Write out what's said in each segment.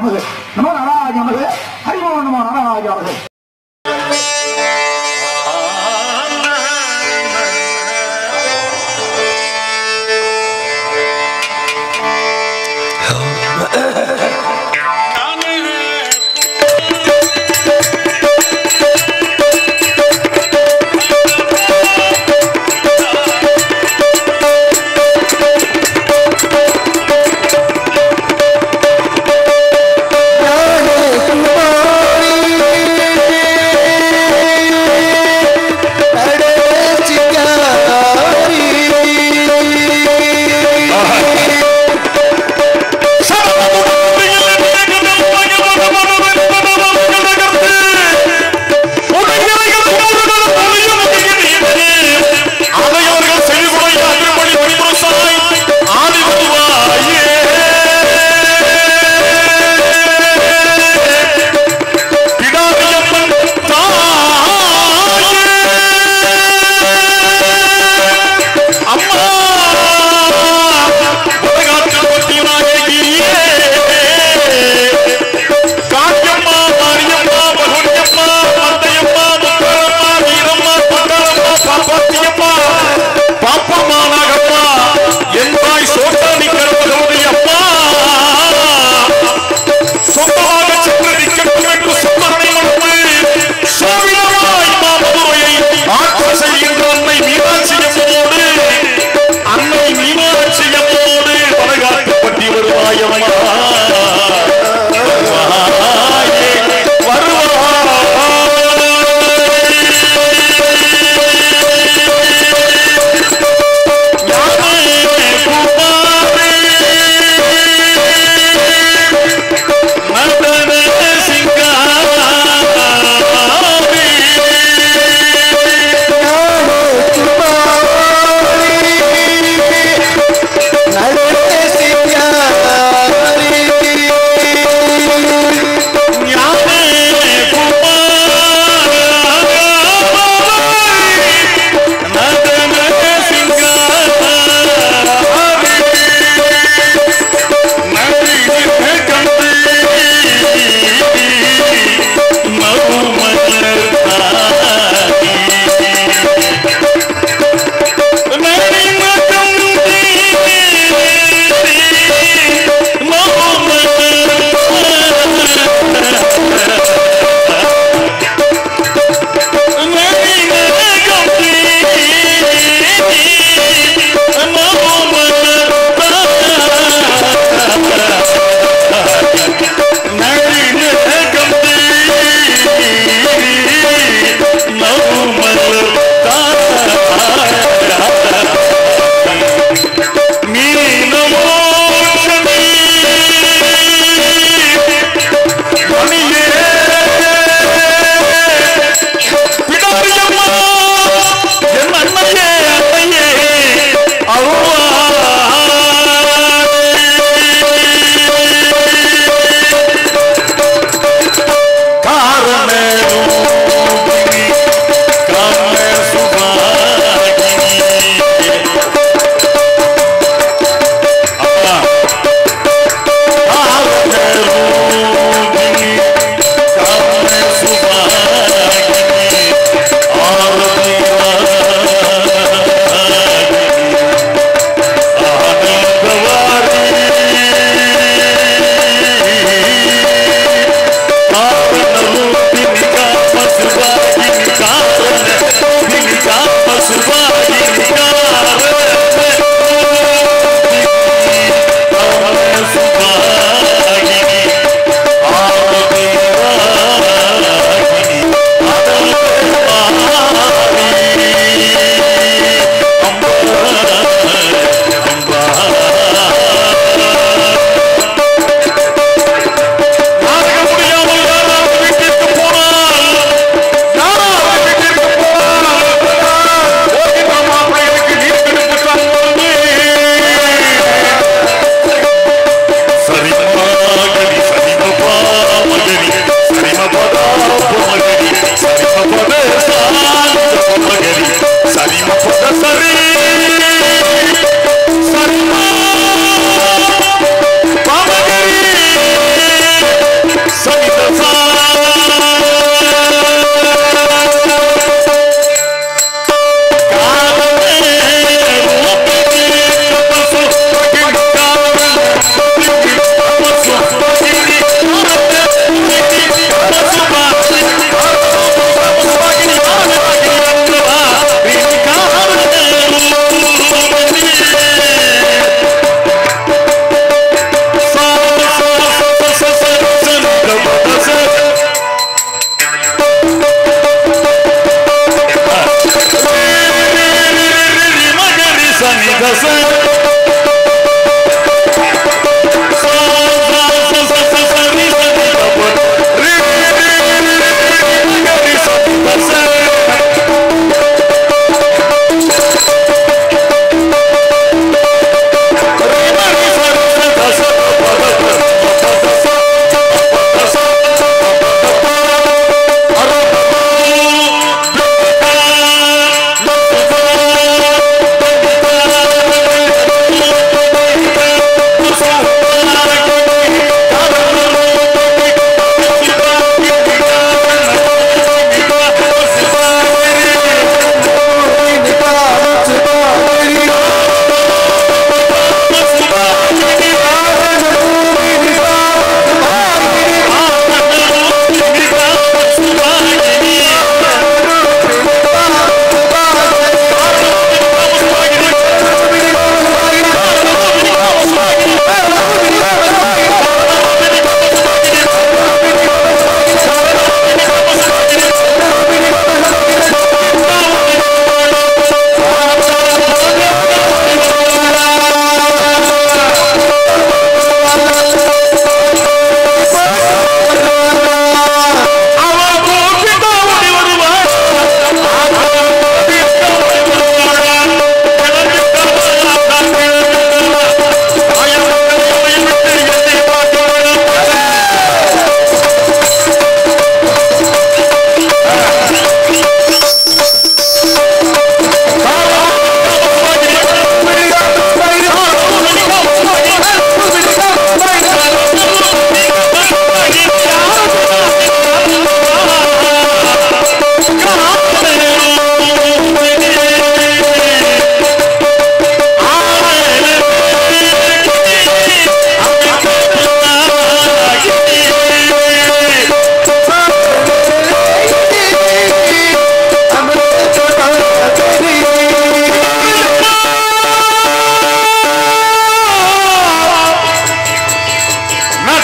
நமது நம நாராஜ நமது ஹரிமோ நம நாராஜ நமது சரவமுடன்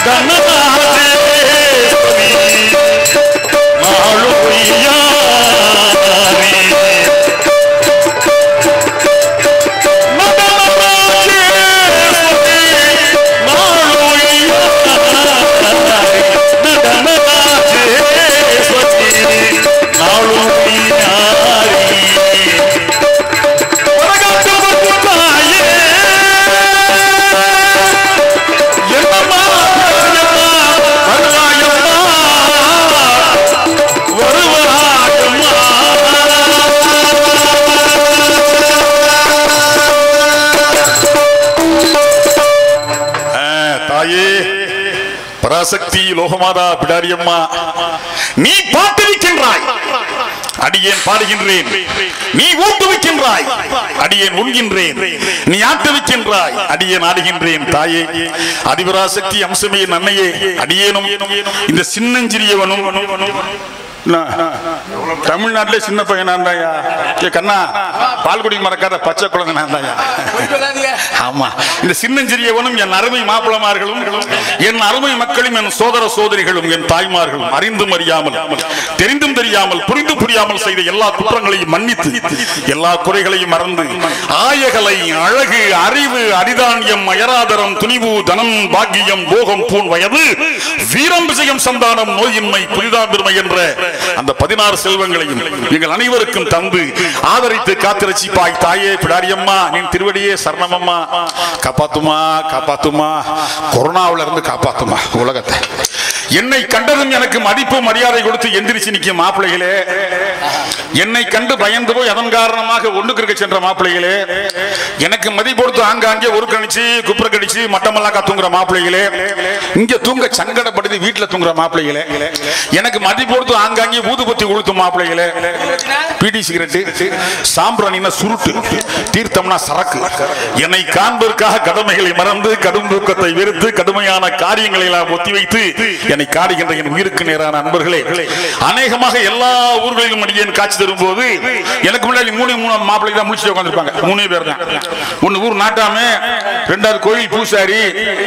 தாயே பராசக்தி லோகமாதா பிடாரியம்மா நீ பாட்டிருக்கின்றாய் அடியேன் பாடுகின்றேன் நீ ஊட்டுவிக்கின்றாய் அடியேன் உண்கின்றேன் நீ ஆட்டுவிக்கின்றாய் அடியேன் ஆடுகின்றேன் தாயே அதிபராசக்தி அம்சமே நன்னையே அடியேனும் இந்த சின்னஞ்சிறியவனும் நான் தமிழ்நாட்டிலே சின்ன பையனா இருந்தாயா ஏ கண்ணா பால்குடி மறக்காத பச்சை குழந்தை நான் தாயா ஆமா இந்த சின்னஞ்சிறியவனும் என் அருமை மாப்பிளமார்களும் என் அருமை மக்களும் என் சோதர சோதரிகளும் என் தாய்மார்களும் அறிந்தும் அறியாமல் தெரிந்தும் தெரியாமல் புரிந்து புரியாமல் செய்த எல்லா குற்றங்களையும் மன்னித்து எல்லா குறைகளையும் மறந்து ஆயகலை அழகு அறிவு அரிதானியம் அயராதரம் துணிவு தனம் பாக்கியம் போகம் பூன் வயது வீரம் விஜயம் சந்தானம் நோயின்மை புரிதா பெருமை என்ற அந்த பதினாறு செல்வங்களையும் எங்கள் அனைவருக்கும் தந்து ஆதரித்து காத்திரட்சிப்பாய் தாயே பிடாரியம்மா நீ திருவடியே சரணமம்மா காப்பாத்துமா காப்பாத்துமா கொரோனாவுல இருந்து காப்பாத்துமா உலகத்தை என்னை கண்டதும் எனக்கு மதிப்பு மரியாதை கொடுத்து எந்திரிச்சு நிற்கும் மாப்பிள்ளைகளே என்னை கண்டு பயந்து போய் அதன் காரணமாக ஒண்ணுக்கு இருக்க சென்ற மாப்பிள்ளைகளே எனக்கு மதிப்பு கொடுத்து ஆங்காங்கே ஒரு கணிச்சு குப்புற கடிச்சு மட்டமல்லாக்கா தூங்குற மாப்பிள்ளைகளே இங்க தூங்க சங்கடப்படுது வீட்டுல தூங்குற மாப்பிள்ளைகளே எனக்கு மதிப்பு கொடுத்து ஆங்காங்கே ஊதுபத்தி கொளுத்தும் மாப்பிள்ளைகளே பீடி சிகரெட்டு சாம்பிராணினா சுருட்டு தீர்த்தம்னா சரக்கு என்னை காண்பதற்காக கடமைகளை மறந்து கடும் தூக்கத்தை வெறுத்து கடுமையான காரியங்களை எல்லாம் ஒத்திவைத்து என்னை காடுகின்ற என் உயிருக்கு நேரான அன்பர்களே அநேகமாக எல்லா ஊர்களிலும் அடியேன் காட்சி தரும் போது எனக்கு முன்னாடி மூணு மூணு மாப்பிள்ளை தான் முடிச்சு உட்காந்துருப்பாங்க மூணே பேர் தான் ஒன்னு ஊர் நாட்டாமே ரெண்டாவது கோயில் பூசாரி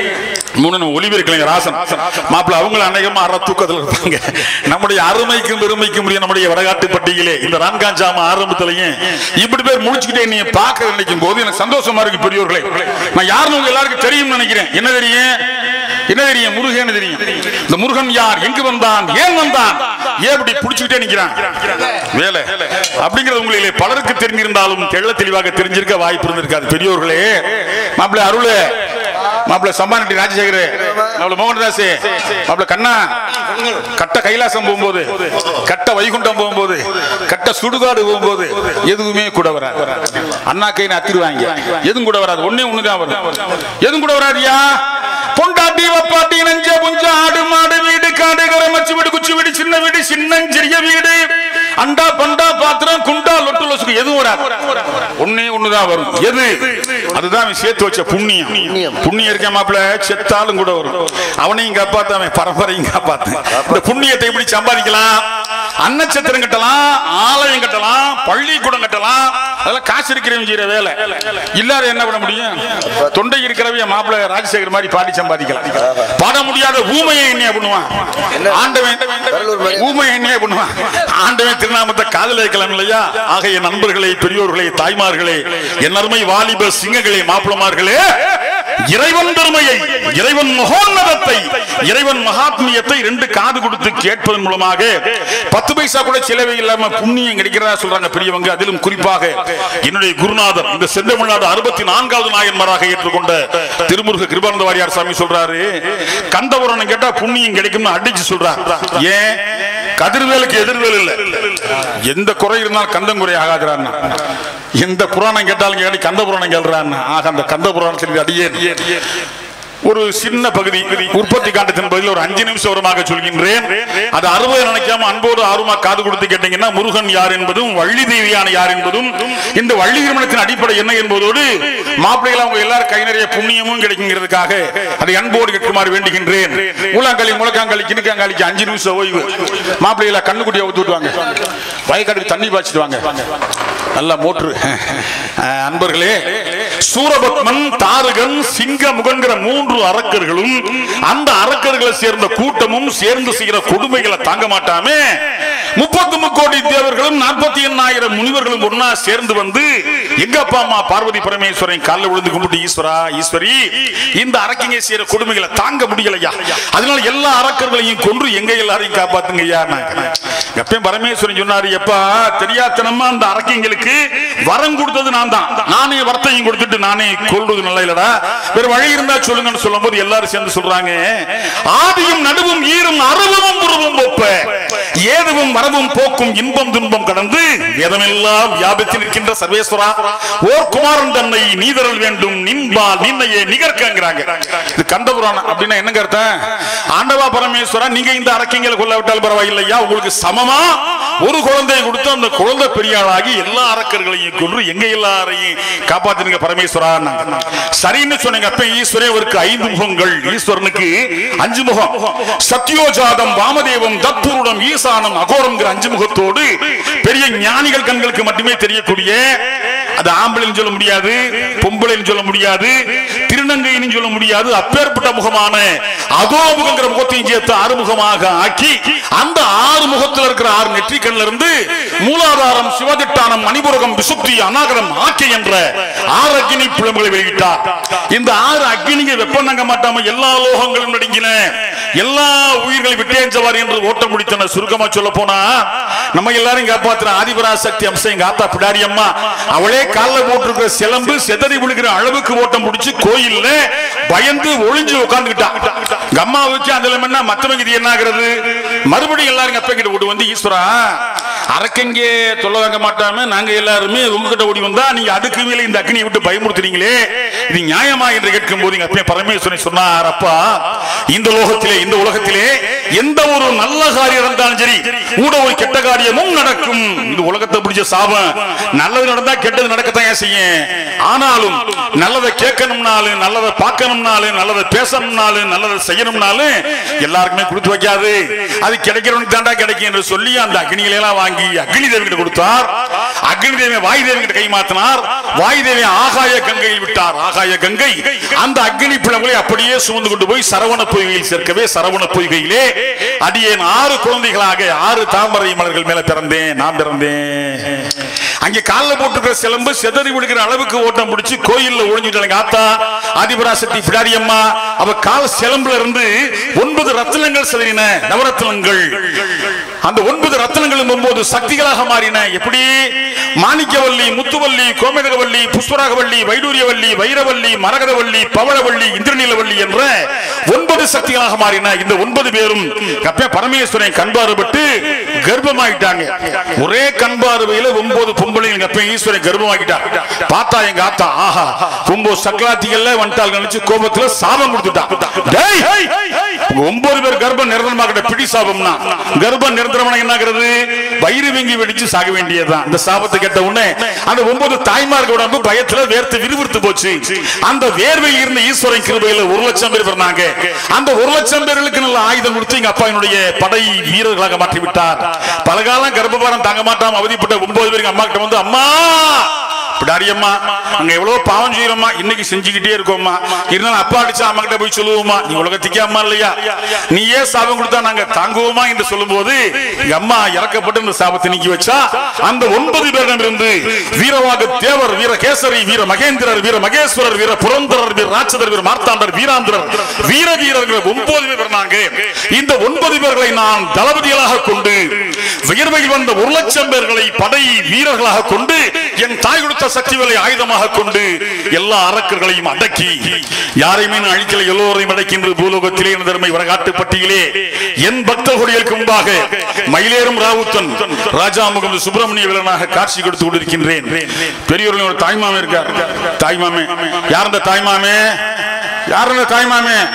மூணு நம்ம ஒளிபெருக்கலைங்க ராசன் மாப்பிள்ள அவங்கள அநேகமா அற தூக்கத்தில் இருப்பாங்க நம்முடைய அருமைக்கும் பெருமைக்கும் முடிய நம்முடைய வடகாட்டு பட்டியலே இந்த நான்காம் ஜாம ஆரம்பத்திலையும் இப்படி பேர் முடிச்சுக்கிட்டே நீ பார்க்க நினைக்கும் போது எனக்கு சந்தோஷமா இருக்கு பெரியோர்களே நான் யாருன்னு உங்க எல்லாருக்கும் தெரியும் நினைக்கிறேன் என்ன தெரியும் என்ன தெரியும் முருகன் தெரியும் இந்த முருகன் யார் எங்கு வந்தான் ஏன் வந்தான் ஏன் இப்படி புடிச்சுக்கிட்டே நிக்கிறான் வேலை அப்படிங்கிறது உங்களிலே பலருக்கு தெரிஞ்சிருந்தாலும் தெள்ள தெளிவாக தெரிஞ்சிருக்க வாய்ப்பு இருந்திருக்காது பெரியோர்களே மாப்பிள்ளை அருளே மாப்பிள்ள சம்பானட்டி ராஜசேகர் மாப்பிள்ள மோகன்தாஸ் மாப்பிள்ள கண்ணா கட்ட கைலாசம் போகும்போது கட்ட வைகுண்டம் போகும்போது கட்ட சுடுகாடு போகும்போது எதுவுமே கூட வராது அண்ணா கைன்னு அத்திருவாங்க எதுவும் கூட வராது ஒண்ணே ஒண்ணுதான் வரும் எதுவும் கூட வராதியா பொண்டாட்டி வப்பாட்டி நஞ்ச புஞ்ச ஆடு மாடு வீடு காடு கரமச்சு வீடு குச்சி வீடு சின்ன வீடு சின்னஞ்சிறிய வீடு அண்டா பண்டா பாத்திரம் குண்டா லொட்டு லொசுக்கு எதுவும் வராது ஒண்ணே ஒண்ணுதான் வரும் எது அதுதான் அவன் சேர்த்து வச்ச புண்ணியம் புண்ணியம் இருக்க மாப்பிள செத்தாலும் கூட வரும் அவனையும் காப்பாத்து அவன் பரம்பரையும் காப்பாத்து இந்த புண்ணியத்தை எப்படி சம்பாதிக்கலாம் அன்னச்சத்திரம் கட்டலாம் ஆலயம் கட்டலாம் பள்ளிக்கூடம் கட்டலாம் அதெல்லாம் காசு இருக்கிறவங்க செய்யற வேலை இல்லாத என்ன பண்ண முடியும் தொண்டை இருக்கிறவங்க மாப்பிள ராஜசேகர் மாதிரி பாடி சம்பாதிக்கலாம் பாட முடியாத ஊமையை என்ன பண்ணுவான் ஆண்டவன் ஊமை என்ன பண்ணுவான் ஆண்டவன் திருநாமத்தை காதல வைக்கலாம் இல்லையா ஆக என் நண்பர்களே பெரியோர்களே தாய்மார்களே என் அருமை வாலிப சிங்கங்களே மாப்பிளமார்களே இறைவன் பெருமையை இறைவன் மகோன்னதத்தை இறைவன் மகாத்மியத்தை ரெண்டு காது கொடுத்து கேட்பதன் மூலமாக பத்து பைசா கூட செலவே இல்லாம புண்ணியம் கிடைக்கிறதா சொல்றாங்க பெரியவங்க அதிலும் குறிப்பாக என்னுடைய குருநாதர் இந்த செந்தமிழ்நாடு அறுபத்தி நான்காவது நாயன்மாராக ஏற்றுக்கொண்ட திருமுருக கிருபானந்த வாரியார் சாமி சொல்றாரு கந்தபுராணம் கேட்டா புண்ணியம் கிடைக்கும்னு அடிச்சு சொல்றாரு ஏன் கதிர்வேலுக்கு எதிர்வேல் இல்ல எந்த குறை இருந்தாலும் கந்தம் குறை ஆகாதுறான்னா எந்த புராணம் கேட்டாலும் கேட்டு கந்த புராணம் கேள்றான்னா ஆக அந்த கந்த புராணம் சொல்லி அடியே ஒரு சின்ன பகுதி உற்பத்தி காண்டத்தின் பகுதியில் ஒரு அஞ்சு நிமிஷம் வருமாக சொல்கின்றேன் அது அறுபது நினைக்காம அன்போடு ஆர்வமா காது கொடுத்து கேட்டீங்கன்னா முருகன் யார் என்பதும் வள்ளி தேவியான யார் என்பதும் இந்த வள்ளி திருமணத்தின் அடிப்படை என்ன என்பதோடு மாப்பிள்ளைகள் அவங்க எல்லாரும் கை நிறைய புண்ணியமும் கிடைக்குங்கிறதுக்காக அதை அன்போடு கேட்குமாறு வேண்டுகின்றேன் முழங்காலி முழக்காங்காலி கிணக்காங்காலிக்கு அஞ்சு நிமிஷம் ஓய்வு மாப்பிள்ளைகளை கண்ணுக்குட்டியை ஊத்து விட்டுவாங்க வயக்காட்டுக்கு தண்ணி பாய்ச்சிட்டு வாங்க நல்ல மோட்ரு அஹ், அன்பர்களே சூரபத்மன் தாரகன் சிங்க முகன்கிற மூன்று அரக்கர்களும் அந்த அரக்கர்களை சேர்ந்த கூட்டமும் சேர்ந்து செய்கிற கொடுமைகளை தாங்க மாட்டாமே முப்பத்து முக்கோடி தேவர்களும் நாற்பத்தி எண்ணாயிரம் முனிவர்களும் ஒன்னா சேர்ந்து வந்து எங்க அப்பா அம்மா பார்வதி பரமேஸ்வரன் காலில் விழுந்து கும்பிட்டு ஈஸ்வரா ஈஸ்வரி இந்த அரக்கிங்க செய்யற கொடுமைகளை தாங்க முடியலையா அதனால எல்லா அரக்கர்களையும் கொன்று எங்க எல்லாரையும் காப்பாத்துங்க ஐயா எப்பயும் பரமேஸ்வரன் சொன்னாரு எப்பா தெரியாத்தனமா அந்த அரக்கிங்களுக்கு வரம் கொடுத்தது நான் தான் நானே வரத்தையும் கொடுத்துட்டு நானே கொள்வது நல்ல இல்லடா வேற வழி இருந்தா சொல்லுங்கன்னு சொல்லும் போது எல்லாரும் சேர்ந்து சொல்றாங்க ஆதியும் நடுவும் ஈரும் அருவமும் உருவும் ஒப்ப ஏதுவும் வரவும் போக்கும் இன்பம் துன்பம் கடந்து வேதமெல்லாம் வியாபித்து நிற்கின்ற சர்வேஸ்வரா ஓர் குமாரன் தன்னை நீதரல் வேண்டும் நின்பா நின்னையே நிகர்க்கங்கிறாங்க இது கண்டபுராணம் அப்படின்னா என்னங்க அர்த்தம் ஆண்டவா பரமேஸ்வரா நீங்க இந்த அரக்கிங்களை கொல்ல விட்டால் பரவாயில்லையா உங்களுக்கு சமமா ஒரு குழந்தையை கொடுத்து அந்த குழந்தை பெரிய ஆளாகி எல்லா அரக்கர்களையும் கொன்று எங்க எல்லாரையும் காப்பாத்துங்க பரமேஸ்வரா சரின்னு சொன்னீங்க அப்ப ஈஸ்வரேவருக்கு ஐந்து முகங்கள் ஈஸ்வரனுக்கு அஞ்சு முகம் சத்யோஜாதம் வாமதேவம் தத்புருடம் ஈசானம் அகோரம்ங்கிற அஞ்சு முகத்தோடு பெரிய ஞானிகள் கண்களுக்கு மட்டுமே தெரியக்கூடிய அது ஆம்பளைன்னு சொல்ல முடியாது பொம்பளைன்னு சொல்ல முடியாது திருநங்கைன்னு சொல்ல முடியாது அப்பேற்பட்ட முகமான அதோமுகங்கிற முகத்தையும் சேர்த்து ஆறுமுகமாக ஆக்கி அந்த ஆறு முகத்தில் இருக்கிற ஆறு நெற்றிக்கண்ணில் இருந்து மூலாதாரம் சிவதிட்டானம் மணிபுரகம் விசுப்தி அநாகரம் ஆக்கி என்ற ஆறு அக்னி புலம்புகளை வெளியிட்டார் இந்த ஆறு அக்னிங்க வெப்பம் தங்க மாட்டாம எல்லா லோகங்களும் நடுங்கின எல்லா உயிர்களை விட்டேஞ்சவார் என்று ஓட்டம் முடித்தன சுருக்கமா சொல்ல போனா நம்ம எல்லாரும் காப்பாத்துற ஆதிபராசக்தி அம்சம் எங்க ஆத்தா பிடாரி அம்மா அவளே கால்ல போட்டிருக்கிற சிலம்பு செதறி விழுகிற அளவுக்கு ஓட்டம் முடிச்சு கோயில்ல பயந்து ஒளிஞ்சு உட்கார்ந்துக்கிட்டா எங்க அம்மா வச்சு அதுல என்ன மத்தவங்க இது என்ன ஆகுறது மறுபடியும் எல்லாரும் அப்பா கிட்ட ஓடி வந்து ஈஸ்வரா அரக்கங்கே சொல்ல வாங்க மாட்டாம நாங்க எல்லாருமே உங்ககிட்ட ஓடி வந்தா நீங்க அதுக்கு மேல இந்த அக்னியை விட்டு பயமுறுத்துறீங்களே இது நியாயமா என்று கேட்கும் போது எங்க அப்பா பரமேஸ்வரன் சொன்னார் அப்பா இந்த லோகத்திலே இந்த உலகத்திலே எந்த ஒரு நல்ல காரியம் இருந்தாலும் சரி கூட ஒரு கெட்ட காரியமும் நடக்கும் இது உலகத்தை பிடிச்ச சாபம் நல்லது நடந்தா கெட்டது நடக்கத்தான் ஏன் செய்யும் ஆனாலும் நல்லதை கேட்கணும்னாலும் நல்லதை பார்க்கணும்னாலும் நல்லதை பேசணும்னாலும் நல்லதை செய்யணும்னாலும் எல்லாருக்குமே கொடுத்து வைக்காது அது கிடைக்கிறவனுக்கு தாண்டா கிடைக்கும் என்று சொல்லி அந்த அக்னிகளை எல்லாம் வாங்கி அக்னி தேவி கிட்ட கொடுத்தார் அக்னி தேவி வாயு தேவி கிட்ட கை மாத்தினார் வாயு தேவி ஆகாய கங்கையில் விட்டார் ஆகாய கங்கை அந்த அக்னி பிளவுகளை அப்படியே சுமந்து கொண்டு போய் சரவண பொய்கையில் சேர்க்கவே சரவண பொய்கையிலே அடியேன் ஆறு குழந்தைகளாக ஆறு தாமரை மலர்கள் மேல பிறந்தேன் நான் பிறந்தேன் அங்கே காலில் போட்டுக்கிற சிலம்பு செதறி விடுகிற அளவுக்கு ஓட்டம் பிடிச்சு கோயில்ல ஒழிஞ்சுட்டாங்க ஆத்தா ஆதிபராசக்தி பிடாரி அம்மா அவ கால் சிலம்புல இருந்து ஒன்பது ரத்தினங்கள் செதறின நவரத்தினங்கள் அந்த ஒன்பது ரத்தினங்களும் ஒன்பது சக்திகளாக மாறின எப்படி மாணிக்கவல்லி முத்துவல்லி கோமேதகவல்லி புஷ்பராகவல்லி வைடூரியவல்லி வைரவல்லி மரகதவல்லி பவளவல்லி இந்திரநீலவல்லி என்ற ஒன்பது சக்திகளாக மாறின இந்த ஒன்பது பேரும் கப்ப பரமேஸ்வரன் கண்பாறுபட்டு கர்ப்பமாயிட்டாங்க ஒரே கண்பார்வையில ஒன்பது பொம்பளைங்க கப்ப ஈஸ்வரன் கர்ப்பமாக்கிட்டார் பார்த்தா எங்க ஆத்தா ஆஹா ஒன்பது சக்கலாத்திகள்ல வந்துட்டால் நினைச்சு கோபத்துல சாபம் கொடுத்துட்டான் டேய், உங்க ஒன்பது பேர் கர்ப்பம் நிரந்தரமாக பிடி சாபம்னா கர்ப்பம் நிரந்தரமான என்னாகிறது வயிறு வீங்கி வெடிச்சு சாக வேண்டியதுதான் இந்த சாபத்தை கேட்ட உடனே அந்த ஒன்பது தாய்மார்கள் உடம்பு பயத்துல வேர்த்து விறுவிறுத்து போச்சு அந்த வேர்வையில் இருந்த ஈஸ்வரன் கிருபையில ஒரு லட்சம் பேர் பிறந்தாங்க அந்த ஒரு லட்சம் பேர்களுக்கு நல்ல ஆயுதம் கொடுத்து எங்க அப்பா என்னுடைய படை வீரர்களாக மாற்றி விட்டார் பல காலம் கர்ப்பபாரம் தாங்க மாட்டாம அவதிப்பட்ட ஒன்பது பேருக்கு அம்மா கிட்ட வந்து அம்மா பிடாரியம்மா அங்க எவ்வளவு பாவம் செய்யறோமா இன்னைக்கு செஞ்சுக்கிட்டே இருக்கோம்மா இருந்தாலும் அப்பா அடிச்சா அம்மா கிட்ட போய் சொல்லுவோமா நீ உலகத்துக்கே அம்மா இல்லையா நீ ஏன் சாபம் கொடுத்தா நாங்க தாங்குவோமா என்று சொல்லும் போது எங்க அம்மா இறக்கப்பட்டு இந்த சாபத்தை நீக்கி வச்சா அந்த ஒன்பது பேரிடம் இருந்து வீரவாக தேவர் வீர கேசரி வீர மகேந்திரர் வீர மகேஸ்வரர் வீர புரந்தரர் வீர ராட்சதர் வீர மார்த்தாண்டர் வீராந்திரர் வீர வீரர்கள் ஒன்பது பேர் இருந்தாங்க இந்த ஒன்பது பேர்களை நான் தளபதிகளாக கொண்டு வியர்வையில் வந்த ஒரு லட்சம் பேர்களை படை வீரர்களாக கொண்டு என் தாய் கொடுத்த சக்திகளை ஆயுதமாக கொண்டு எல்லா அரக்கர்களையும் அடக்கி யாரையுமே நான் அழிக்கல எல்லோரையும் அடக்கின்ற பூலோகத்திலே என் தர்மை வரகாட்டு பட்டியலே என் பக்தர்களுக்கு முன்பாக மயிலேறும் ராவுத்தன் ராஜாமுகம் சுப்பிரமணிய வீரனாக காட்சி கொடுத்து கொண்டிருக்கின்றேன் பெரியவர்கள் ஒரு தாய்மாமே இருக்கார் தாய்மாமே யார் இந்த தாய்மாமே யார் இந்த தாய்மாமே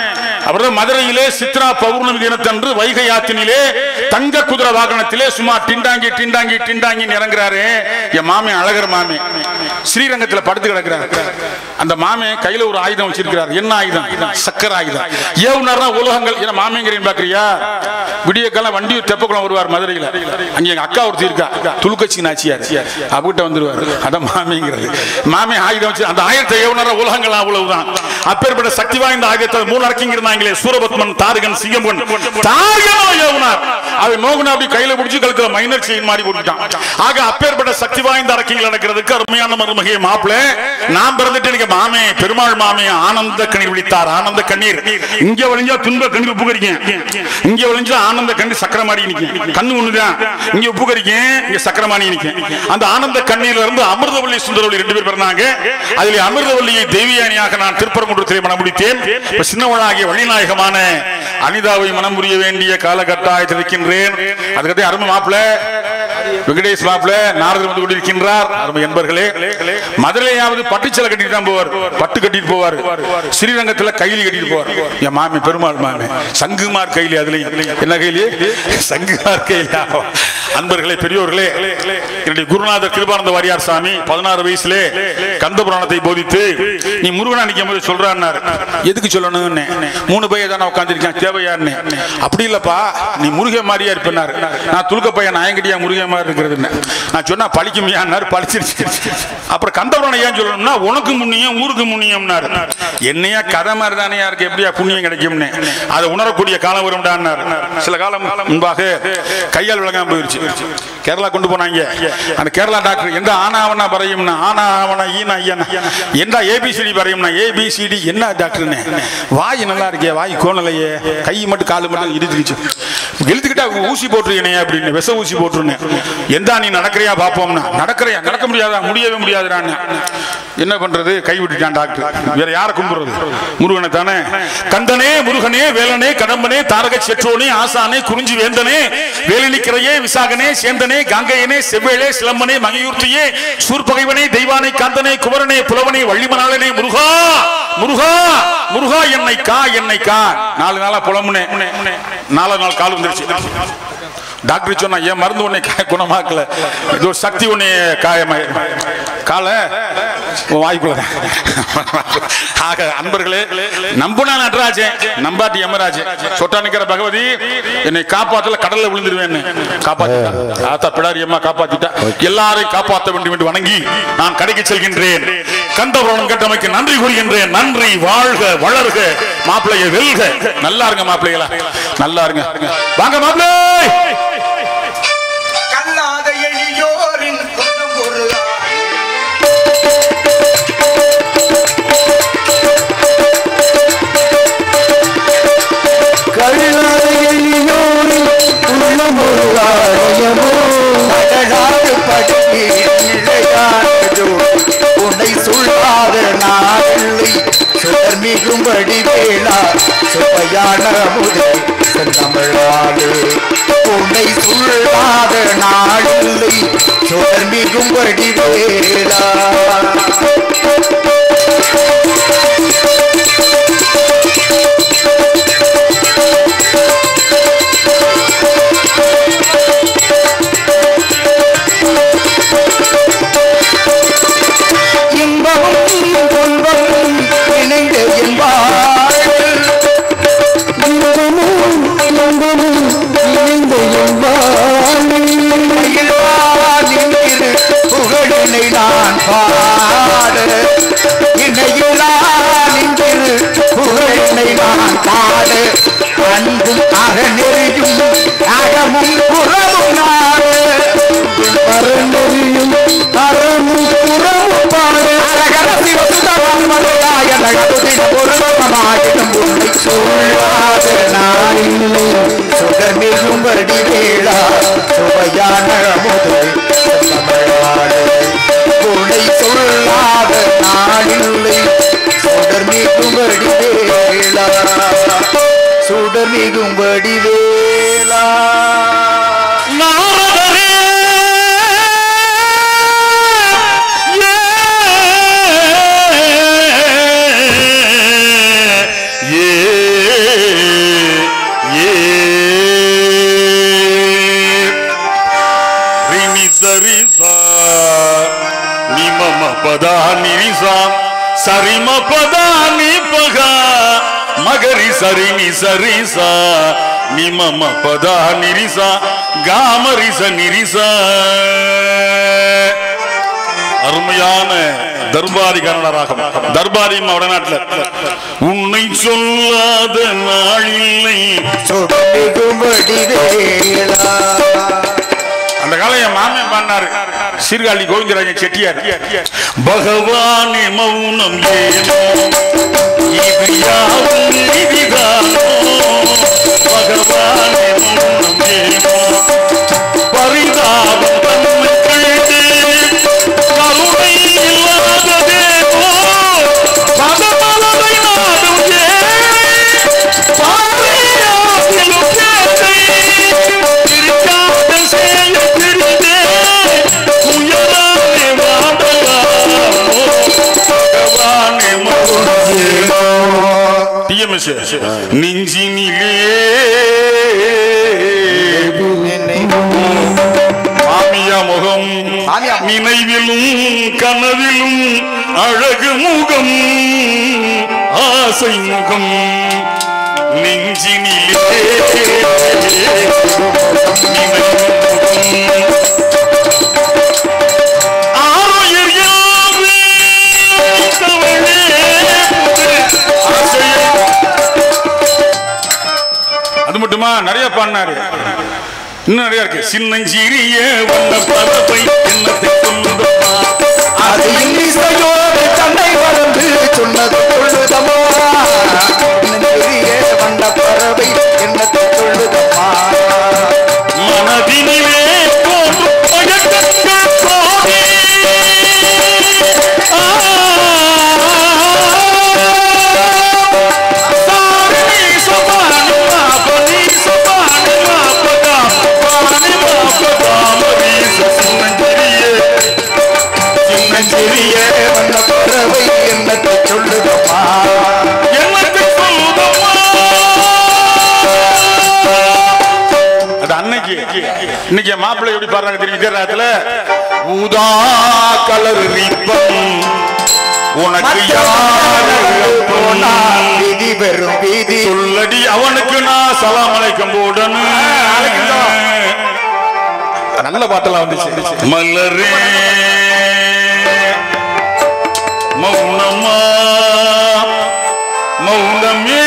அப்புறம் மதுரையிலே சித்ரா பௌர்ணமி தினத்தன்று வைகை ஆத்தினிலே தங்க குதிரை வாகனத்திலே சும்மா டிண்டாங்கி டிண்டாங்கி டிண்டாங்கி இறங்குறாரு என் மாமே அழகர் மாமே ஸ்ரீரங்கத்துல படுத்து கிடக்குறாரு அந்த மாமே கையில ஒரு ஆயுதம் வச்சிருக்கிறார் என்ன ஆயுதம் சக்கர ஆயுதம் ஏவுனார்னா உலகங்கள் என்ன மாமேங்கிறீங்க பாக்குறியா விடிய காலம் வண்டி தெப்பக்குளம் வருவார் மதுரையில அங்க எங்க அக்கா ஒருத்தி இருக்கா துளுக்கட்சி நாச்சியார் அவகிட்ட வந்துருவார் அதான் மாமிங்கிறது மாமி ஆயுதம் வச்சு அந்த ஆயுதத்தை ஏவுனார உலகங்கள் அவ்வளவுதான் அப்பேற்பட்ட சக்தி வாய்ந்த ஆயுதத்தை மூணு அரக்கிங்க இருந்தாங்களே சூரபத்மன் தாரகன் சிங்கம்பன் தாரகனோ ஏவுனார் அவன் மோகனா அப்படி கையில பிடிச்சு கழுத்துல மைனர் செயின் மாதிரி போட்டுட்டான் ஆக அப்பேற்பட்ட சக்தி வாய்ந்த அரக்கிங்கள் நடக்கிறதுக்கு அருமையான மருமகை மாப்பிள நான் பிறந்துட்டு எனக்கு மாமே பெருமாள் மாமே ஆனந்த கண்ணீர் விழித்தார் ஆனந்த கண்ணீர் இங்க வழிஞ்சா துன்ப கண்ணீர் உப்பு கறிக்கும் இங்க வழிஞ்சா ஆனந்த கண்ணீர் சக்கரமாடி நிக்கும் கண்ணு ஒண்ணுதான் இங்க உப்பு கறிக்கும் இங்க சக்கரமாடி நிக்கும் அந்த ஆனந்த கண்ணீர்ல இருந்து அமிர்தவள்ளி சுந்தரவள்ளி ரெண்டு பேர் பிறந்தாங்க அதில் அமிர்தவள்ளியை தெய்வியானியாக நான் திருப்பரங்குன்றத்திலே மனம் முடித்தேன் இப்ப சின்னவளாகிய வழிநாயகமான அனிதாவை மனம் புரிய வேண்டிய காலகட்டாயத்தில் இருக்கின்றேன் அதுக்கே அருமை மாப்பிள வெங்கடேஷ் மாப்பிள நாரதர் வந்து கொண்டிருக்கின்றார் அருமை என்பர்களே மதுரையாவது பட்டுச்சலை கட்டிட்டு தான் போவார் பட்டு கட்டிட்டு போவார் ஸ்ரீரங்கத்துல கைலி கட்டிட்டு போவார் என் மாமி பெருமாள் மாமி சங்குமார் கைலி அதுலயும் என்ன கைலி சங்குமார் கைலி அன்பர்களே பெரியோர்களே என்னுடைய குருநாதர் கிருபானந்த வாரியார் சாமி பதினாறு வயசுல கந்த புராணத்தை போதித்து நீ முருகனா நிக்கும் போது சொல்றாரு எதுக்கு சொல்லணும்னு மூணு பையன் தானே உட்காந்துருக்கேன் தேவையான்னு அப்படி இல்லப்பா நீ முருக மாதிரியா இருப்பினார் நான் துலுக்க பையன் நாயங்கடியா முருக மாதிரி இருக்கிறது நான் சொன்னா பழிக்குமையான்னாரு பழிச்சிருச்சு அப்புறம் கந்தபுராணம் ஏன் சொல்லணும்னா உனக்கு முன்னியம் ஊருக்கு முன்னியம்னாரு என்னையா கதை மாதிரி தானே யாருக்கு எப்படியா புண்ணியம் கிடைக்கும்னு அதை உணரக்கூடிய காலம் வரும்டான்னாரு சில காலம் முன்பாக கையால் விளங்காம போயிருச்சு கேரளா கொண்டு போனாங்க அந்த கேரளா டாக்டர் எந்த ஆனாவனா பறையும்னா ஆனா ஆவனா ஈனா ஐயனா எந்த ஏபிசிடி பறையும்னா ஏபிசிடி என்ன டாக்டர்னு வாய் நல்லா இருக்கே வாய் கோணலையே கை மட்டும் காலு மட்டும் இடிச்சுக்கிச்சு எழுத்துக்கிட்டா ஊசி போட்டுருக்கேனே அப்படின்னு விச ஊசி போட்டுருனேன் எந்தா நீ நடக்கிறியா பாப்போம்னா நடக்கிறியா நடக்க முடியாதா முடியவே முடியாதுடான்னு என்ன பண்றது கை விட்டுட்டான் டாக்டர் வேற யாரை கும்பிடுறது முருகனை தானே கந்தனே முருகனே வேலனே கடம்பனே தாரக செற்றோனே ஆசானே குறிஞ்சி வேந்தனே வேலினிக்கிறையே விசாகனே சேந்தனே காங்கையனே செவ்வேளே சிலம்பனே மகையூர்த்தியே சூர்பகைவனே தெய்வானை காந்தனே குமரனே புலவனே வள்ளிமணாளனே முருகா முருகா முருகா என்னை கா என்னை கா நாலு நாளா புலம்புனே நாலு நாள் கால் வந்துருச்சு டாக்டர் சொன்னா ஏன் மருந்து உன்னை கா- குணமாக்கல இது ஒரு சக்தி உன்னை காயமாய் கால வாய்க்குள்ள ஆக அன்பர்களே நம்புனா நடராஜன் நம்பாட்டி யமராஜன் சொட்டா நிக்கிற பகவதி என்னை காப்பாத்தல கடல்ல விழுந்துருவேன்னு காப்பாத்திட்டா ஆத்தா பிடாரி அம்மா காப்பாத்திட்டா எல்லாரையும் காப்பாற்ற வேண்டும் என்று வணங்கி நான் கடைக்கு செல்கின்றேன் கந்தபுரம் கட்டமைக்கு நன்றி கூறுகின்றேன் நன்றி வாழ்க வளர்க மாப்பிள்ளைய வெல்க நல்லா இருங்க மாப்பிள்ளைகளா நல்லா இருங்க வாங்க மாப்பிள்ளை கல்லாத எளியோரின் குற்றம் ஒரு அழகாறு படுத்தி நிலையானதோ உன்னை சொல்லாத நாளில்லை சுடர் மிகும்படி வேளா சுவையான முதை செந்தமிழாலே உன்னை சொல்லாத நாளில்லை சுடர் மிகும்படி வேளா இன்பமும் துன்பமும் இணைந்த என் வாழ்வில் இன்பமும் துன்பமும் இணைந்த என் வாழ்வில் மயிலாதிரு புகழினை நான் பாட இணையிலா நின்றிரு புகழினை நான் பாட அன்பும் அகநெறியும் அகமும் புறமும் நாடு அறநெறியும் அறமும் புறமும் பாடு அழகர சிவசுதம் மலையாய நகருதின பொருளமாயிடும் உன்னை சொல்லாத நாளில்லை சுடர் மிகும் வடி வேளா சுவையான முது தமிழாடு உன்னை சொல்லாத நாளில்லை சுடர் மிகும் வடி வேளா சுடர் மிகும் வடி வேளா நாரதரே ஏ சரிம பதா நீ பகா மகரி சரி நி சரி சா நிமம பதா நிரிசா காமரிச நிரிசா அருமையான தர்பாரி கன்னட ராகம் தர்பாரி வடநாட்டுல உன்னை சொல்லாத நாளில்லை சொடுகும்படி வேளா அந்த காலம் என் மாமன் பாடினாரு சீர்காழி கோவிந்தராஜன் செட்டியார் பகவானே மௌனம் ஏனோ இது யாவும் விதிதானோ பகவானே மௌனம் ஏனோ பரிதாபம் தன்மை கண்டு கருணை இல்லாததேனோ பதமலரை நாடும் ஏன் பார்வையாகிலும் கேட்டை திருக்காதல் செய்ய பிரிந்தே உயரானே வாடலாமோ பகவானே மருந்தேனோ டிஎம்எஸ் நெஞ்சினிலே மாமியா முகம் மாமியா. நினைவிலும் கனவிலும் அழகு முகம் ஆசை முகம் நெஞ்சினிலே ஆரோயர் யாவே தவளே ஆசையே. அது மட்டுமா நிறைய பாடினாரு இன்னும் நிறைய இருக்கு சின்னஞ்சிறிய வண்ண பறவை என்னத்தை கொண்டமா அது இன்னிசையோடு தன்னை வளர்ந்து சொன்னது கொள்ளுதம்மா பெரிய வண்ட பறவை என்னத்தை கொள்ளுதம்மா மனதினிலே தோன்றும் மயக்கங்கள் கோடி. ஆ. சாரி சபானி மாபனி சபானி மாபதா, பானி மாபதா, மரீச சின்னஞ்சிறியே. சின்னஞ்சிறிய வண்ட பறவை என்னத்தை சொல்லுதம்மா என்னத்தை சொல்லுதம்மா? அது அன்னைக்கு இன்னைக்கு என் மாப்பிள்ளை எப்படி பாடுறாங்க தெரியும் இதே ராத்துல ஊதா கலர் ரிப்பன் உனக்கு யாரு போனா விதி பெறும் விதி சொல்லடி அவனுக்கு நான் சலாம் அலைக்கும் போடணும் நல்ல பாட்டெல்லாம் வந்துச்சு மலரே மௌனமா மௌனமே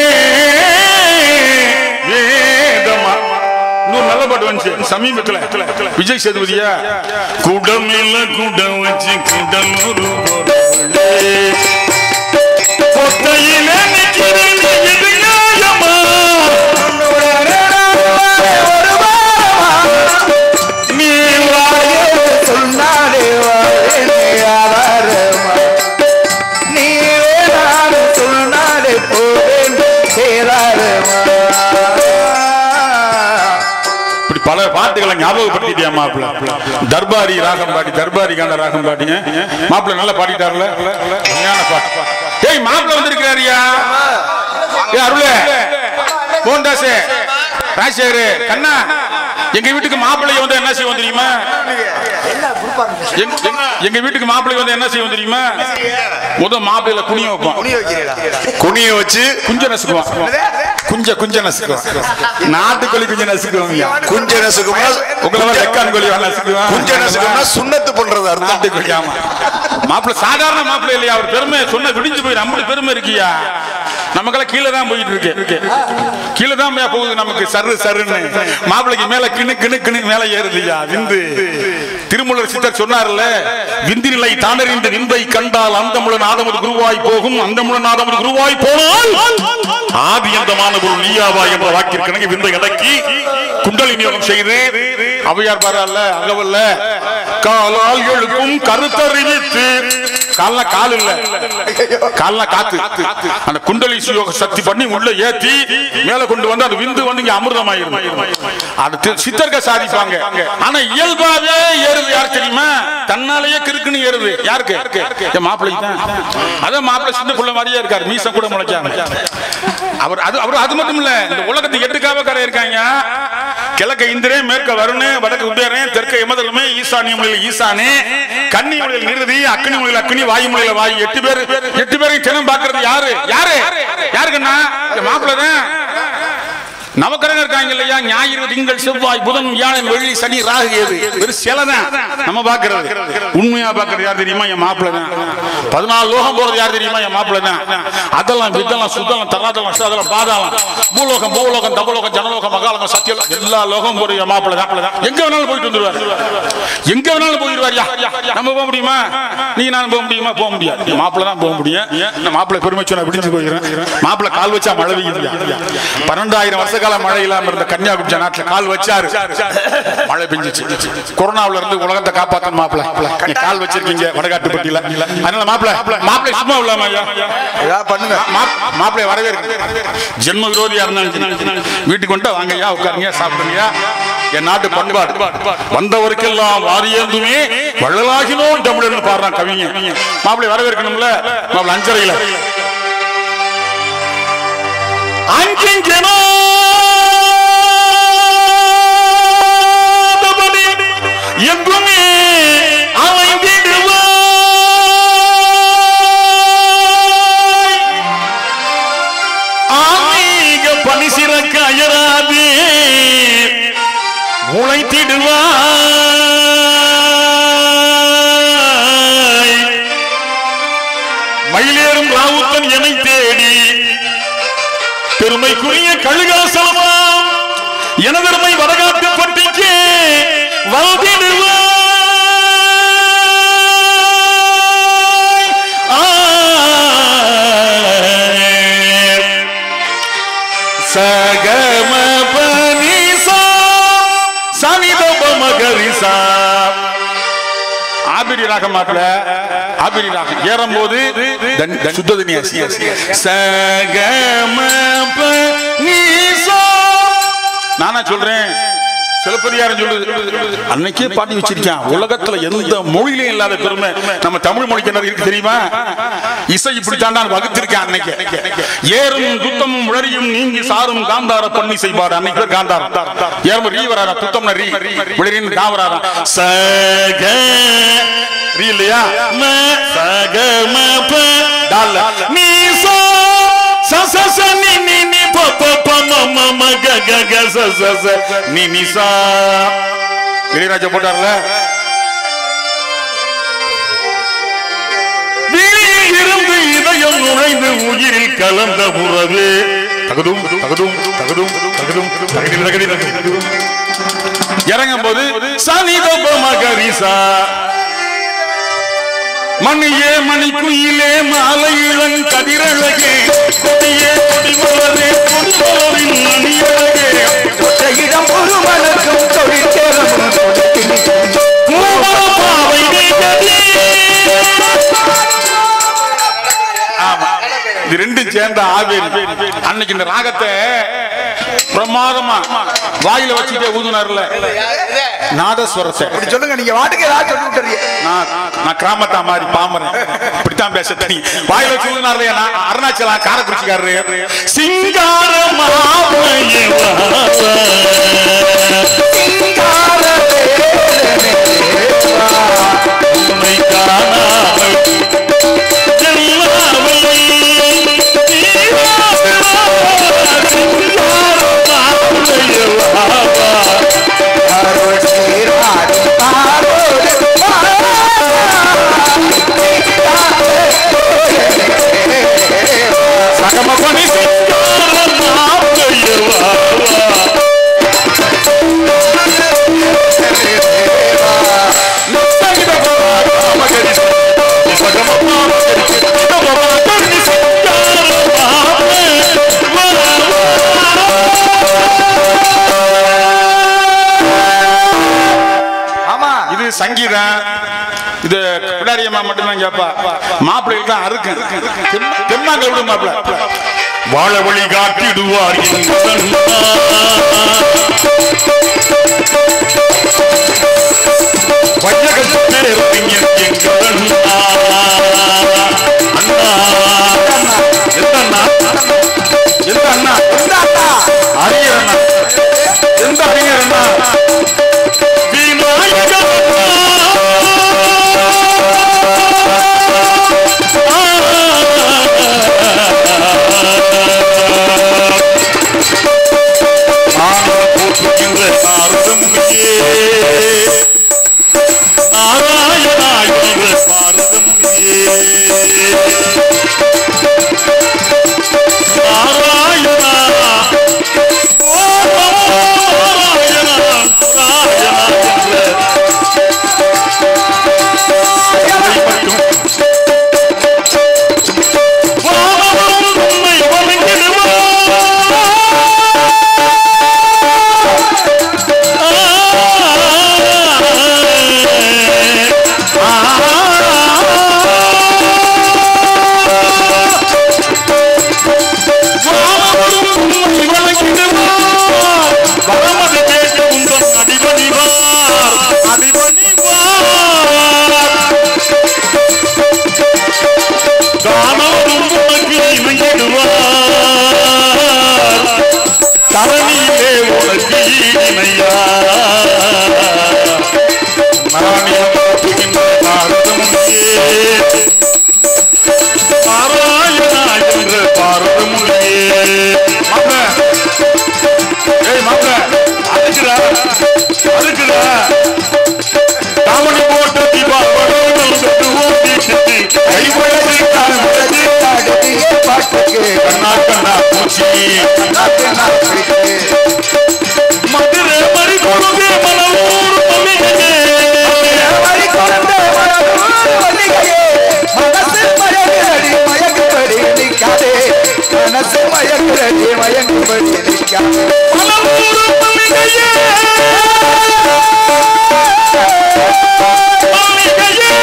வேதமா இன்னொரு நல்ல பாட்டு வந்துச்சு சமீபத்துல விஜய் சேதுபதியா குடமில்ல குடம் வச்சு குடலூர் கொத்தையில நிக்கிறேன் இது நியாயமா நீ வாயே சொன்னாலே வாழே ஆதாரமா நீ வேணாலும் சொன்னாலே போவேன் சேராரமா இப்படி பல பாட்டுகளை ஞாபகப்படுத்திட்டியா மாப்பிள்ள தர்பாரி ராகம் பாடி தர்பாரி காண்ட ராகம் பாட்டிங்க மாப்பிள்ள நல்லா பாடிட்டார்ல உண்மையான பாட்டு ஏய் மாப்பிள்ள வந்திருக்கிறாரியா ஏ அருளே மோகன்தாசே ராஜசேகரு கண்ணா எங்க வீட்டுக்கு மாப்பிள்ளை வந்து என்ன செய்வோம் தெரியுமா எங்க- எங்க- எங்க வீட்டுக்கு மாப்பிள்ளை வந்து என்ன செய்வோம் தெரியுமா முத மாப்பிள்ளையில குனிய வைப்போம் குனிய வச்சு குஞ்ச நசுக்குவான் குஞ்ச குஞ்ச நசுக்குவான் நாட்டுக்கோழி குஞ்ச நசுக்குவாங்க குஞ்ச நசுக்கும்னா உங்களை மாதிரி ரெக்கான் கோழி வேணா நசுக்குவான் குஞ்ச நசுக்கும்னா சுண்ணத்து பண்றது அர்த்தம் நாட்டுக்கோழி ஆமா மாப்பிள்ள சாதாரண மாப்பிள்ளை இல்லையா அவர் பெருமை சொன்ன விடிஞ்சு போய் நம்மளுக்கு பெருமை இருக்கியா நமக்கெல்லாம் கீழே தான் போயிட்டு இருக்கு கீழே தான் போகுது நமக்கு சரு சருன்னு மாப்பிள்ளைக்கு மேல கிணு கிணு கிணு மேல ஏறுதுயா விந்து திருமூலர் சித்தர் சொன்னார்ல விந்து நிலை தானறிந்த விந்தை கண்டால் அந்தமுள்ள நாதமுது குருவாய் போகும் அந்தமுள்ள நாதமுது குருவாய் போனால் ஆதி அந்தமான குரு நீயாவா என்ற வாக்கிற்கிணங்க விந்தை அடக்கி குண்டலி நியோகம் செய்து அவையார் பாரால அகவல்ல காலால் எழுக்கும் கருத்தறிவித்து கால்ல கால் இல்ல கால்ல காத்து அந்த குண்டலி சுயோக சக்தி பண்ணி உள்ள ஏத்தி மேல கொண்டு வந்து அது விந்து வந்து இங்க அமிர்தமாயிரும் அது தி- சித்தர்கள் சாதிப்பாங்க ஆனா இயல்பாவே ஏறுது யார் தெரியுமா தன்னாலேயே கிறுக்குன்னு ஏறுது யாருக்கு என் மாப்பிள்ளைக்கு தான் அதான் மாப்பிள்ளை சின்ன புள்ள மாதிரியே இருக்காரு மீசம் கூட முளைக்காம அவர் அது அவர் அது மட்டும் இல்ல இந்த உலகத்துக்கு எட்டு காவக்காரர் இருக்காங்க கிழக்க இந்திரே மேற்க வருணு வடக்கு குபேரன் தெற்க எமதலுமே ஈசானிய மொழியில் ஈசானே கன்னி மொழியில் நிறுதி அக்னி மொழியில் அக்னி வாயுமொழியில வாய் எட்டு பேர் எட்டு பேரையும் தினம் பாக்குறது யாரு யாரு யாருக்குன்னா மாப்பிள்ள தான் நவக்கிரகம் இருக்காங்க இல்லையா ஞாயிறு திங்கள் செவ்வாய் புதன் வியாழன் வெள்ளி சனி ராகு ஏது வெறும் சிலை தான் நம்ம பாக்குறது உண்மையா பாக்குறது யார் தெரியுமா என் மாப்பிள்ள தான் பதினாலு லோகம் போறது யார் தெரியுமா என் மாப்பிள்ள தான் அதெல்லாம் வித்தெல்லாம் சுத்தலாம் தராதெல்லாம் அதெல்லாம் பாதாளம் பூலோகம் பூலோகம் தபலோகம் ஜனலோகம் மகாலோகம் சத்தியலோகம் எல்லா லோகம் போறது என் மாப்பிள்ள தான் எங்க வேணாலும் போயிட்டு வந்துருவார் எங்க வேணாலும் போயிடுவார் யா நம்ம போக முடியுமா நீ நான் போக முடியுமா போக முடியாது மாப்பிள்ள தான் போக முடியும் இந்த மாப்பிள்ளை பெருமை சொன்ன விடிஞ்சு போயிருக்கேன் மாப்பிள்ளை கால் வச்சா மழை பெய்யுது பன்னெண்டாயிரம் வருஷ கால மழை இல்லாம இருந்த கன்னியாகுமரி நாட்டுல கால் வச்சாரு மழை பெஞ்சிச்சு கொரோனாவுல இருந்து உலகத்தை காப்பாத்தணும் மாப்பிள்ள நீ கால் வச்சிருக்கீங்க வடகாட்டுப்பட்டியில அதனால மாப்பிள்ள மாப்பிள்ளை சும்மா இல்லாம ஐயா ஏதாவது பண்ணுங்க மாப்பிள்ளை வரவேற்கு ஜென்ம விரோதியா இருந்தாலும் வீட்டுக்கு வந்துட்டு வாங்க ஐயா உட்காருங்க சாப்பிடுங்க என் நாட்டு பண்பாடு வந்தவருக்கெல்லாம் வாரியந்துமே வள்ளலாகினோம் தமிழர்னு பாடுறான் கவிங்க மாப்பிள்ளை வரவேற்கணும்ல மாப்பிள்ளை அஞ்சரையில அங்கிங்கனோ எங்குமே அலைந்திடுவாய் ஆன்மீக பணி சிறக்க அயராதே உழைத்திடுவாய் மயிலேறும் ராவுத்தன் என்னை தேடி பெருமைக்குரிய கழுகாசலமாம் எனதருமை வடகாட்டு பட்டிக்கு சகம பனிசா சனிதப மகரிசா ஆபிரி ராகம் மாப்பிள ஆபிரி ராகம் ஏறும் போது சுத்ததனி சகம பனிசா நானா சொல்றேன் சிலப்பதிகாரம் சொல்லுது அன்னைக்கே பாட்டி வச்சிருக்கான் உலகத்துல எந்த மொழியிலும் இல்லாத பெருமை நம்ம தமிழ் மொழிக்கு என்ன இருக்கு தெரியுமா இசை இப்படித்தான் நான் வகுத்திருக்கேன் அன்னைக்கு ஏறும் துத்தமும் உளறியும் நீங்கி சாரும் காந்தார பண்ணி செய்வாரு அன்னைக்கு பேர் காந்தாரம் ஏறும் ரீ வராரா துத்தம்னா ரீ உளறின்னு கா வராரா சக ரீ இல்லையா ம சக ம ப டால நீ சா ச ச ச நி நி நி ப ப ப ம ம ம க க க ச ச ச நி நி சா இளையராஜா போட்டார்ல வெளியில் இருந்து இதயம் நுழைந்து உயிரில் கலந்த உறவு தகுதும் தகுதும் தகுதும் தகுதும் தகுதி தகுதி தகுதி இறங்கும் போது சனிதப மகரிசா மணியே மணிக்குயிலே மாலை இளன் கதிரழகே கொடியே கொடிமலரே கொடிமலரின் மணியழகே இடம் ஒரு மலக்கும் தொழிற்சேரமும் பாவை நீங்கடி. ஆமா இது ரெண்டும் சேர்ந்த ஆவேரி அன்னைக்கு இந்த ராகத்தை பிரமாதமா வாயில வச்சுட்டே ஊதுனார்ல நாதஸ்வரத்தை இப்படி சொல்லுங்க நீங்க வாட்டுக்கு ஏதாவது சொல்லி விட்டுறீங்க நான் நான் கிராமத்தா மாதிரி பாமரன் இப்படித்தான் பேச தனி வாயில வச்சு ஊதுனார்ல நான் அருணாச்சலா காரக்குறிச்சிக்காரரு சிங்கார மாமையே சிங்கார உன்னை காணாமல் செல்லாமல் அருள் சீராடும் பாரோடு சகமபணி சிங்கார மாமையே ஆமா இது சங்கீதம் இது பிடாரி அம்மா மட்டும்தான் கேப்பா மாப்பிள்ளைக்கு தான் அறுக்கு தெம்மாங்க விடு மாப்பிள்ள வாழ வழி காட்டிடுவார் என்பதன் வையகத்தே அறிஞர் எங்கள் அண்ணா. அண்ணா. எந்த அண்ணா? எந்த அண்ணா? அறிஞர் அண்ணா. எந்த அறிஞர் அண்ணா? விநாயகர் அண்ணா. ஐயா நானிலம் போற்றுகின்ற பாரதமுடியே நாராயணா என்ற பாரதமுடியே மாப்பிள ஏய் மாப்பிள அதுக்குடா அதுக்குடா தாமணி போட்ட தீபாவளி செட்டுவோம் தீட்டி கைவழி காண்பது பாடுதியே பாட்டுக்கு கண்ணா கண்ணா பூச்சி நாட்டு நாட்டுக்கு மதுரை மறி கொழுந்தே மலவூர் மல்லிகையே மறி கொண்ட மனதூர் மல்லிகையே, மனசு மயங்குதடி, மயங்கும்படி நிற்காதே. மனசு மயங்குதடி, மயங்கும்படி நிற்காதே. மலவூர் மல்லிகையே மல்லிகையே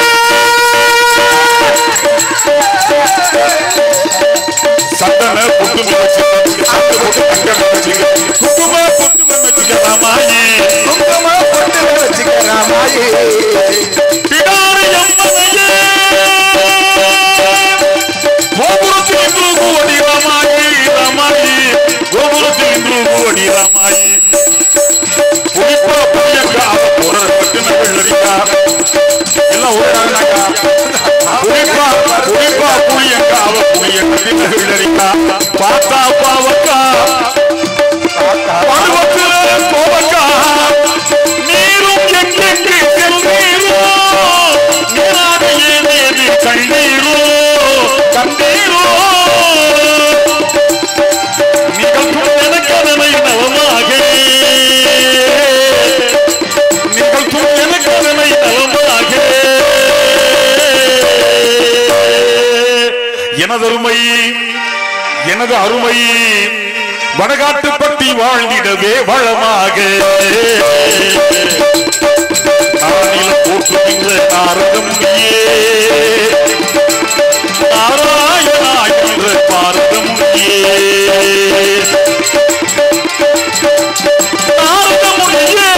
சந்தன புட்டு வச்சு சந்த புட்டு தங்க வச்சு குங்கும புட்டு வச்சுக்க ராமாயி குங்குமம் பொட்டு வச்சுக்க ராமாயி. பிடாரி அம்மனையே கோபுரத்தில் இன்று கூடி ராமாயி ராமாயி கோபுரத்தில் இன்று கூடி ராமாயி புளிப்பா புளியக்கா ஒரு பட்டின வெள்ளரிக்கா எல்லாம் ஒரே நாளாக்கா புளிப்பா புளிப்பா புளியக்கா அவ புளிய கட்டின வெள்ளரிக்கா பார்த்தா பாவக்கா பருவத்தில கோவக்கா நீரும் எங்கெங்கு செல்வீரோ நீராட ஏதேது கண்ணீரோ கண்டீரோ நீங்கள் துணையனக்கதனை நவமாக நீங்கள் துணையனக்கதனை நவமாக எனதருமை எனது அருமை வடகாட்டுப்பட்டி வாழ்ந்திடவே வளமாக நானில் போற்றுகின்ற நாரதம் நீயே நாராயணா என்ற பாரதம் நீயே நாரதமுனியே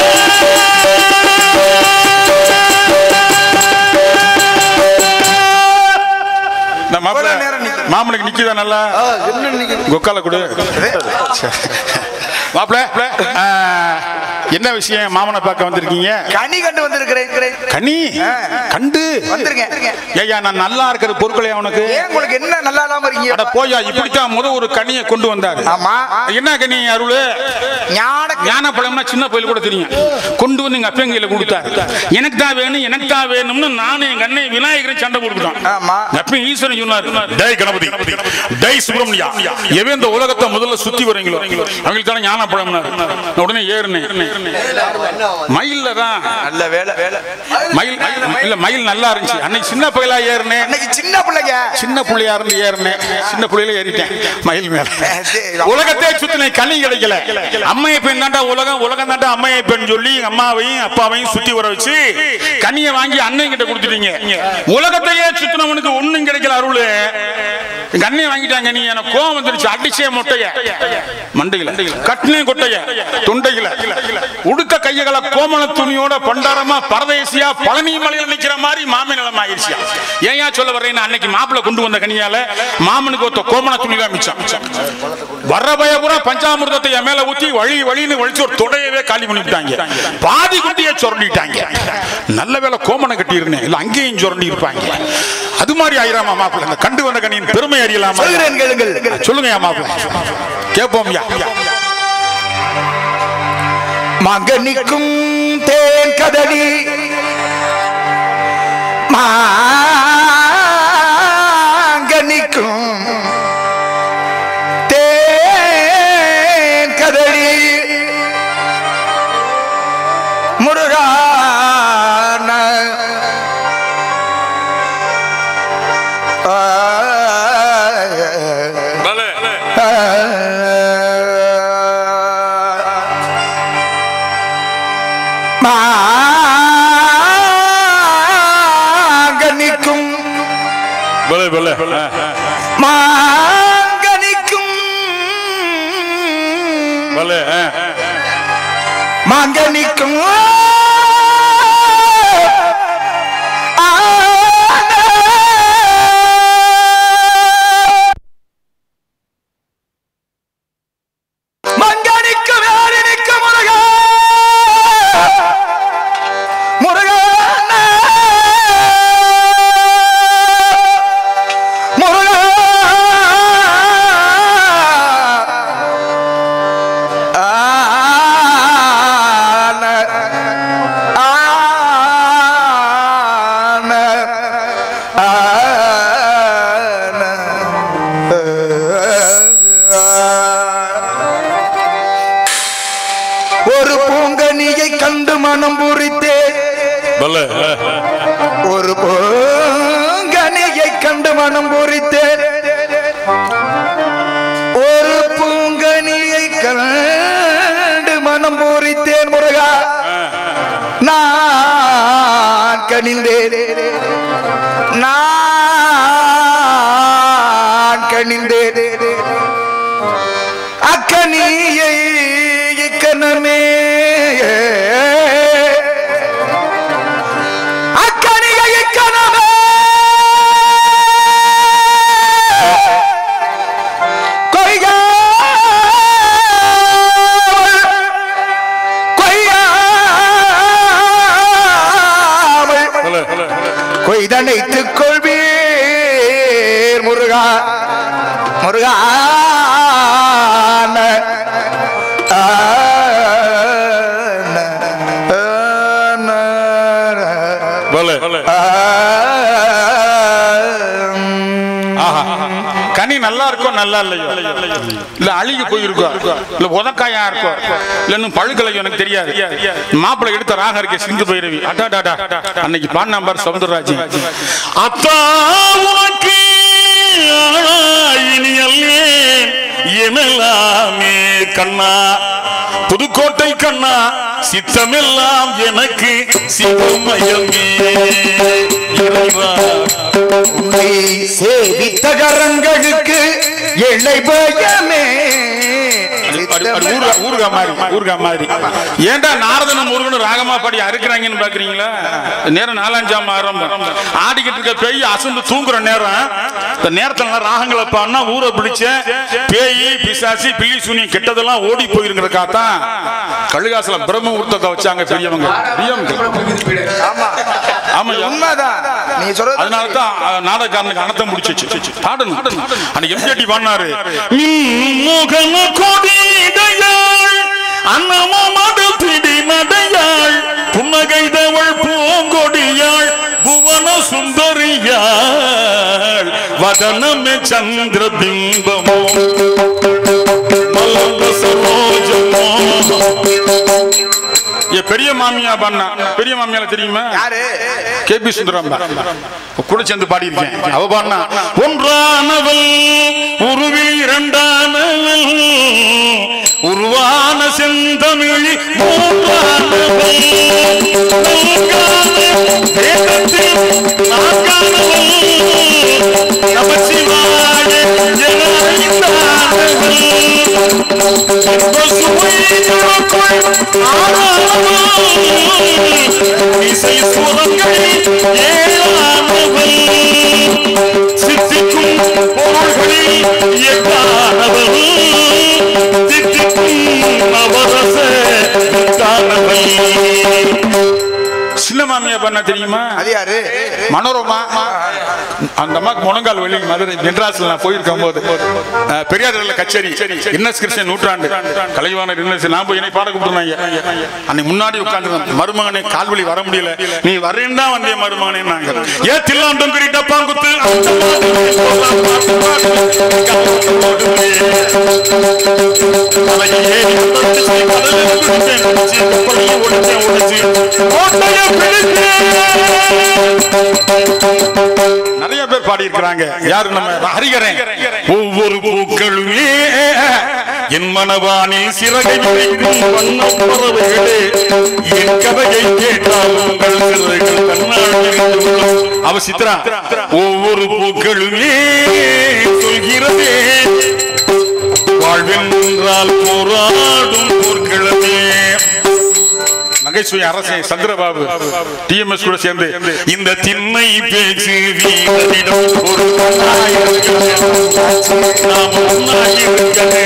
இந்த மாப்பிள்ளை எவ்வளவு நேரம் நிக்குது? மாமனுக்கு நிக்குதா நல்லா ஆ, என்ன நினைக்கிறீங்க? கொக்கால கொடு மாப்பிள்ள என்ன விஷயம் மாமனை பார்க்க வந்திருக்கீங்க கனி கண்டு வந்திருக்கிறேன் கனி கண்டு வந்திருக்கேன் ஐயா நான் நல்லா இருக்கிற பொருட்களே அவனுக்கு ஏன் உங்களுக்கு என்ன நல்லா இல்லாம அட இருக்கீங்க போயா இப்படித்தான் முத ஒரு கனியை கொண்டு வந்தாரு ஆமா என்ன கனி அருள் ஞான ஞான பழம்னா சின்ன பையில கூட தெரியும் கொண்டு வந்து எங்க அப்பங்கையில கொடுத்தாரு எனக்கு தான் வேணும் எனக்கு தான் வேணும்னு நானும் எங்க அண்ணன் விநாயகரும் சண்டை போட்டுக்கிட்டோம் ஆமா அப்ப ஈஸ்வரன் சொன்னார் டேய் கணபதி டேய் சுப்பிரமணியா எவன் இந்த உலகத்தை முதல்ல சுத்தி வரீங்களோ அவங்களுக்கு தானே ஞான பழம்னாரு நான் உடனே ஏறினேன் மயில்ல தான் நல்ல வேலை வேலை மயில் இல்ல மயில் நல்லா இருந்துச்சு அன்னைக்கு சின்ன பையலா ஏறினேன் அன்னைக்கு சின்ன பிள்ளைங்க சின்ன புள்ளையா இருந்து ஏறினேன் சின்ன புள்ளையில ஏறிட்டேன் மயில் மேல சரி. உலகத்தை சுத்தின கனி கிடைக்கல அம்மைய பெண் தாண்டா உலகம் உலகம் தாண்டா அம்மைய பெண் சொல்லி எங்க அம்மாவையும் அப்பாவையும் சுத்தி வர வச்சு கனியை வாங்கி அண்ணன் கிட்ட கொடுத்துட்டீங்க உலகத்தையே சுத்தினவனுக்கு ஒண்ணும் கிடைக்கல அருள் எங்க அண்ணையை வாங்கிட்டாங்க நீ எனக்கு கோவம் வந்துருச்சு அடிச்சே முட்டைய மண்டையில கட்டினே கொட்டைய தொண்டையில உடுத்த கையகளை கோமண துணியோட பண்டாரமா பரதேசியா பழனி மலையில நிக்கிற மாதிரி மாமி நிலம் ஆயிடுச்சியா ஏன் சொல்ல வர்றேன் அன்னைக்கு மாப்பிளை கொண்டு வந்த கனியால மாமனுக்கு ஒருத்த கோமண துணி தான் மிச்சம் வர்ற பயபுரா பஞ்சாமிர்தத்தை என் மேல ஊத்தி வழி வழின்னு வலிச்சு ஒரு தொடையவே காலி பண்ணிவிட்டாங்க பாதி குட்டியை சுரண்டிட்டாங்க நல்ல வேலை கோமணம் கட்டி இருந்தேன் இல்ல அங்கேயும் சுரண்டி இருப்பாங்க அது மாதிரி ஆயிராமா மாப்பிள இந்த கண்டு வந்த கனியின் பெருமை அறியலாமா சொல்கிறேன் கேளுங்கள் சொல்லுங்க மாப்பிள கேட்போம் யா மகனிக்கும் தேன் கதலி மாங்கனிக்கும் தேன் கதலி முருகான மாங்கனிக்கும் பலே பலே மாங்கனிக்கும் பலே மாங்கனிக்கும் மங்கனிக்கும் யாரினிக்கும் உலகம் ஒரு பூங்கனியை கண்டு மனம் பூரித்தே பல்ல ஒரு பூங்கனியை கண்டு மனம் பூரித்தே ஒரு பூங்கனியை கண்டு மனம் பூரித்தேன் முருகா நான் கனிந்தேன் நான் கனிந்தேன் அக்கனியை இக்கணமே அக்கனியை இக்கணமே கொய்யாமல் கொய்யாமல் கொய்தனைத்துக் கொள்வீர் முருகா முருகா பல்ல ஆஹா. கனி நல்லா இருக்கோ நல்லா இல்லையோ இல்ல அழுகி போயிருக்கோ இல்ல உதக்காயா இருக்கோ இல்ல இன்னும் பழுக்கலையோ எனக்கு தெரியாது மாப்பிள்ளை எடுத்த ராக இருக்க சிந்து பைரவி அடாடாடா அன்னைக்கு பாடினா பாரு சவுந்தரராஜன் அத்தா உனக்கு இனி அல்லேன் எனலாமே கண்ணா புதுக்கோட்டை கண்ணா சித்தமெல்லாம் எனக்கு சிவமயமே இறைவா உன்னை சேவித்த கரங்களுக்கு எல்லை பயமே அது- அது ஊர்கா- ஊர்கா மாதிரி, ஊர்கா மாதிரி. ஏன்டா நாரதனும் முருகனும் ராகமா பாடி அறுக்குறாங்கன்னு பாக்குறீங்களா நேரம் நாலாஞ்சாம் ஆரம்பம் ஆடிக்கிட்டு இருக்க பேய் அசந்து தூங்குற நேரம் இந்த நேரத்துல நான் ராகங்களை பாடினா ஊரை பிடிச்ச பேய் பிசாசி பில்லி சூனியம் கெட்டதெல்லாம் ஓடி போயிருங்கிறக்கா தான் கழுகாசல பிரம்ம ஊர்த்தத்தை வச்சாங்க பெரியவங்க பெரியவங்க ஆமா ஆமா உண்மைதான் நீ சொல்றது அதனால தான் நாடகக்காரனுக்கு அனத்தம் முடிச்சிச்சு பாடணும் அன்னைக்கு எம்ஜிடி பாடினாரு முகன கொடிடையாள் அன்னமோ மடு பிடி நடையாள் புன்னகைதவள் பூங்கொடியாள் புவன சுந்தரியாள் வதனமே சந்திர பிம்பமோ மலர்ந்த சரோஜமோ ஏ பெரிய மாமியா பண்ணா பெரிய மாமியால தெரியுமா யாரு கே பி சுந்தரம் கூட சேர்ந்து பாடியிருக்கேன் அவ பாடினா ஒன்றானவள் உருவில் இரண்டானவள் உருவான செந்தமிழ் மூன்றானவள் நான்கான வேதத்தில் நான்கானவள் நமசிவாய என ஐந்தானவள் என்ப சுவைகளுக்குள் ஆறானவள் இசை சுரங்களில் ஏழானவள் சித்திக்கும் பொருள்களில் எட்டானவள் தித்திக்கும் நவரச காணவள் சின்ன மாமியா பண்ண தெரியுமா அது யாரு மனோரமா அந்த அம்மாக்கு முழங்கால் வழி மதுரை மெட்ராஸ்ல நான் போயிருக்கும் போது அஹ், பெரியார்ல கச்சேரி இன்னஸ் கிருஷ்ணன் நூற்றாண்டு கலைவாணர் இன்னஸ் நான் போய் என்னை பாட கூப்பிட்டுருந்தாங்க அன்னைக்கு முன்னாடி உட்கார்ந்து மருமகனே கால் வலி வர முடியல நீ வரேன் தான் வந்தே மருமகனே நாங்க ஏ தில்லாண்டம் கிரி டப்பாங்குத்து அந்த மாதிரி போலாம், பாட்டு பாடு. காலம் ஓடுமே. மலையை ஏறி உடச்சு, கடலில் குதித்தேன், குதிச்சு, கப்பலையும் உடைச்சேன், உடைச்சு, கோட்டையை பிடித்தேன். நிறைய பேர் பாடி இருக்கிறாங்க யாரு நம்ம ஹரிகரன் ஒவ்வொரு பூக்களுமே என் மனவானில் சிறகை விரிக்கும் வண்ணப் பறவைகளே என் கதையை கேட்டால் உங்கள் சிறகுகள் தன்னால் விரிந்து விழும். அவ சித்ரா ஒவ்வொரு பூக்களுமே சொல்கிறதே வாழ்வென்றால் போராடும் போர்க்களமே நகைச்சுவை அரசன் சந்திரபாபு டிஎம்எஸ் கூட சேர்ந்து இந்த திண்ணை பேச்சு வீரரிடம் ஒரு பொன்னாயிருக்கிறது. நாம் ஒன்னாயிருக்கிறது.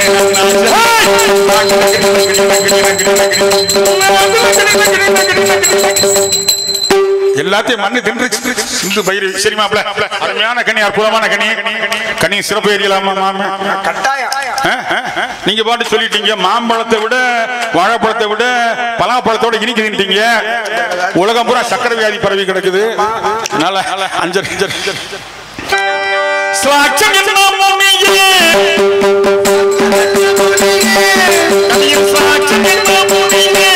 எல்லாத்தையும் மண்ணு தின்றுச்சு இந்து பயிர் சரி மாப்ள அருமையான கனி அற்புதமான கனி கனி சிறப்பு ஏறியலாமா மாமா கட்டாயம் நீங்க பாட்டு சொல்லிட்டீங்க மாம்பழத்தை விட வாழைப்பழத்தை விட பலாப்பழத்தோட இனிக்குதுட்டீங்க உலகம் பூரா சக்கரை வியாதி பரவி கிடக்குது அதனால அஞ்சல் அஞ்சல் அஞ்சல் சாட்சி என்ன முனியே கனியின் சாட்சி என்ன முனியே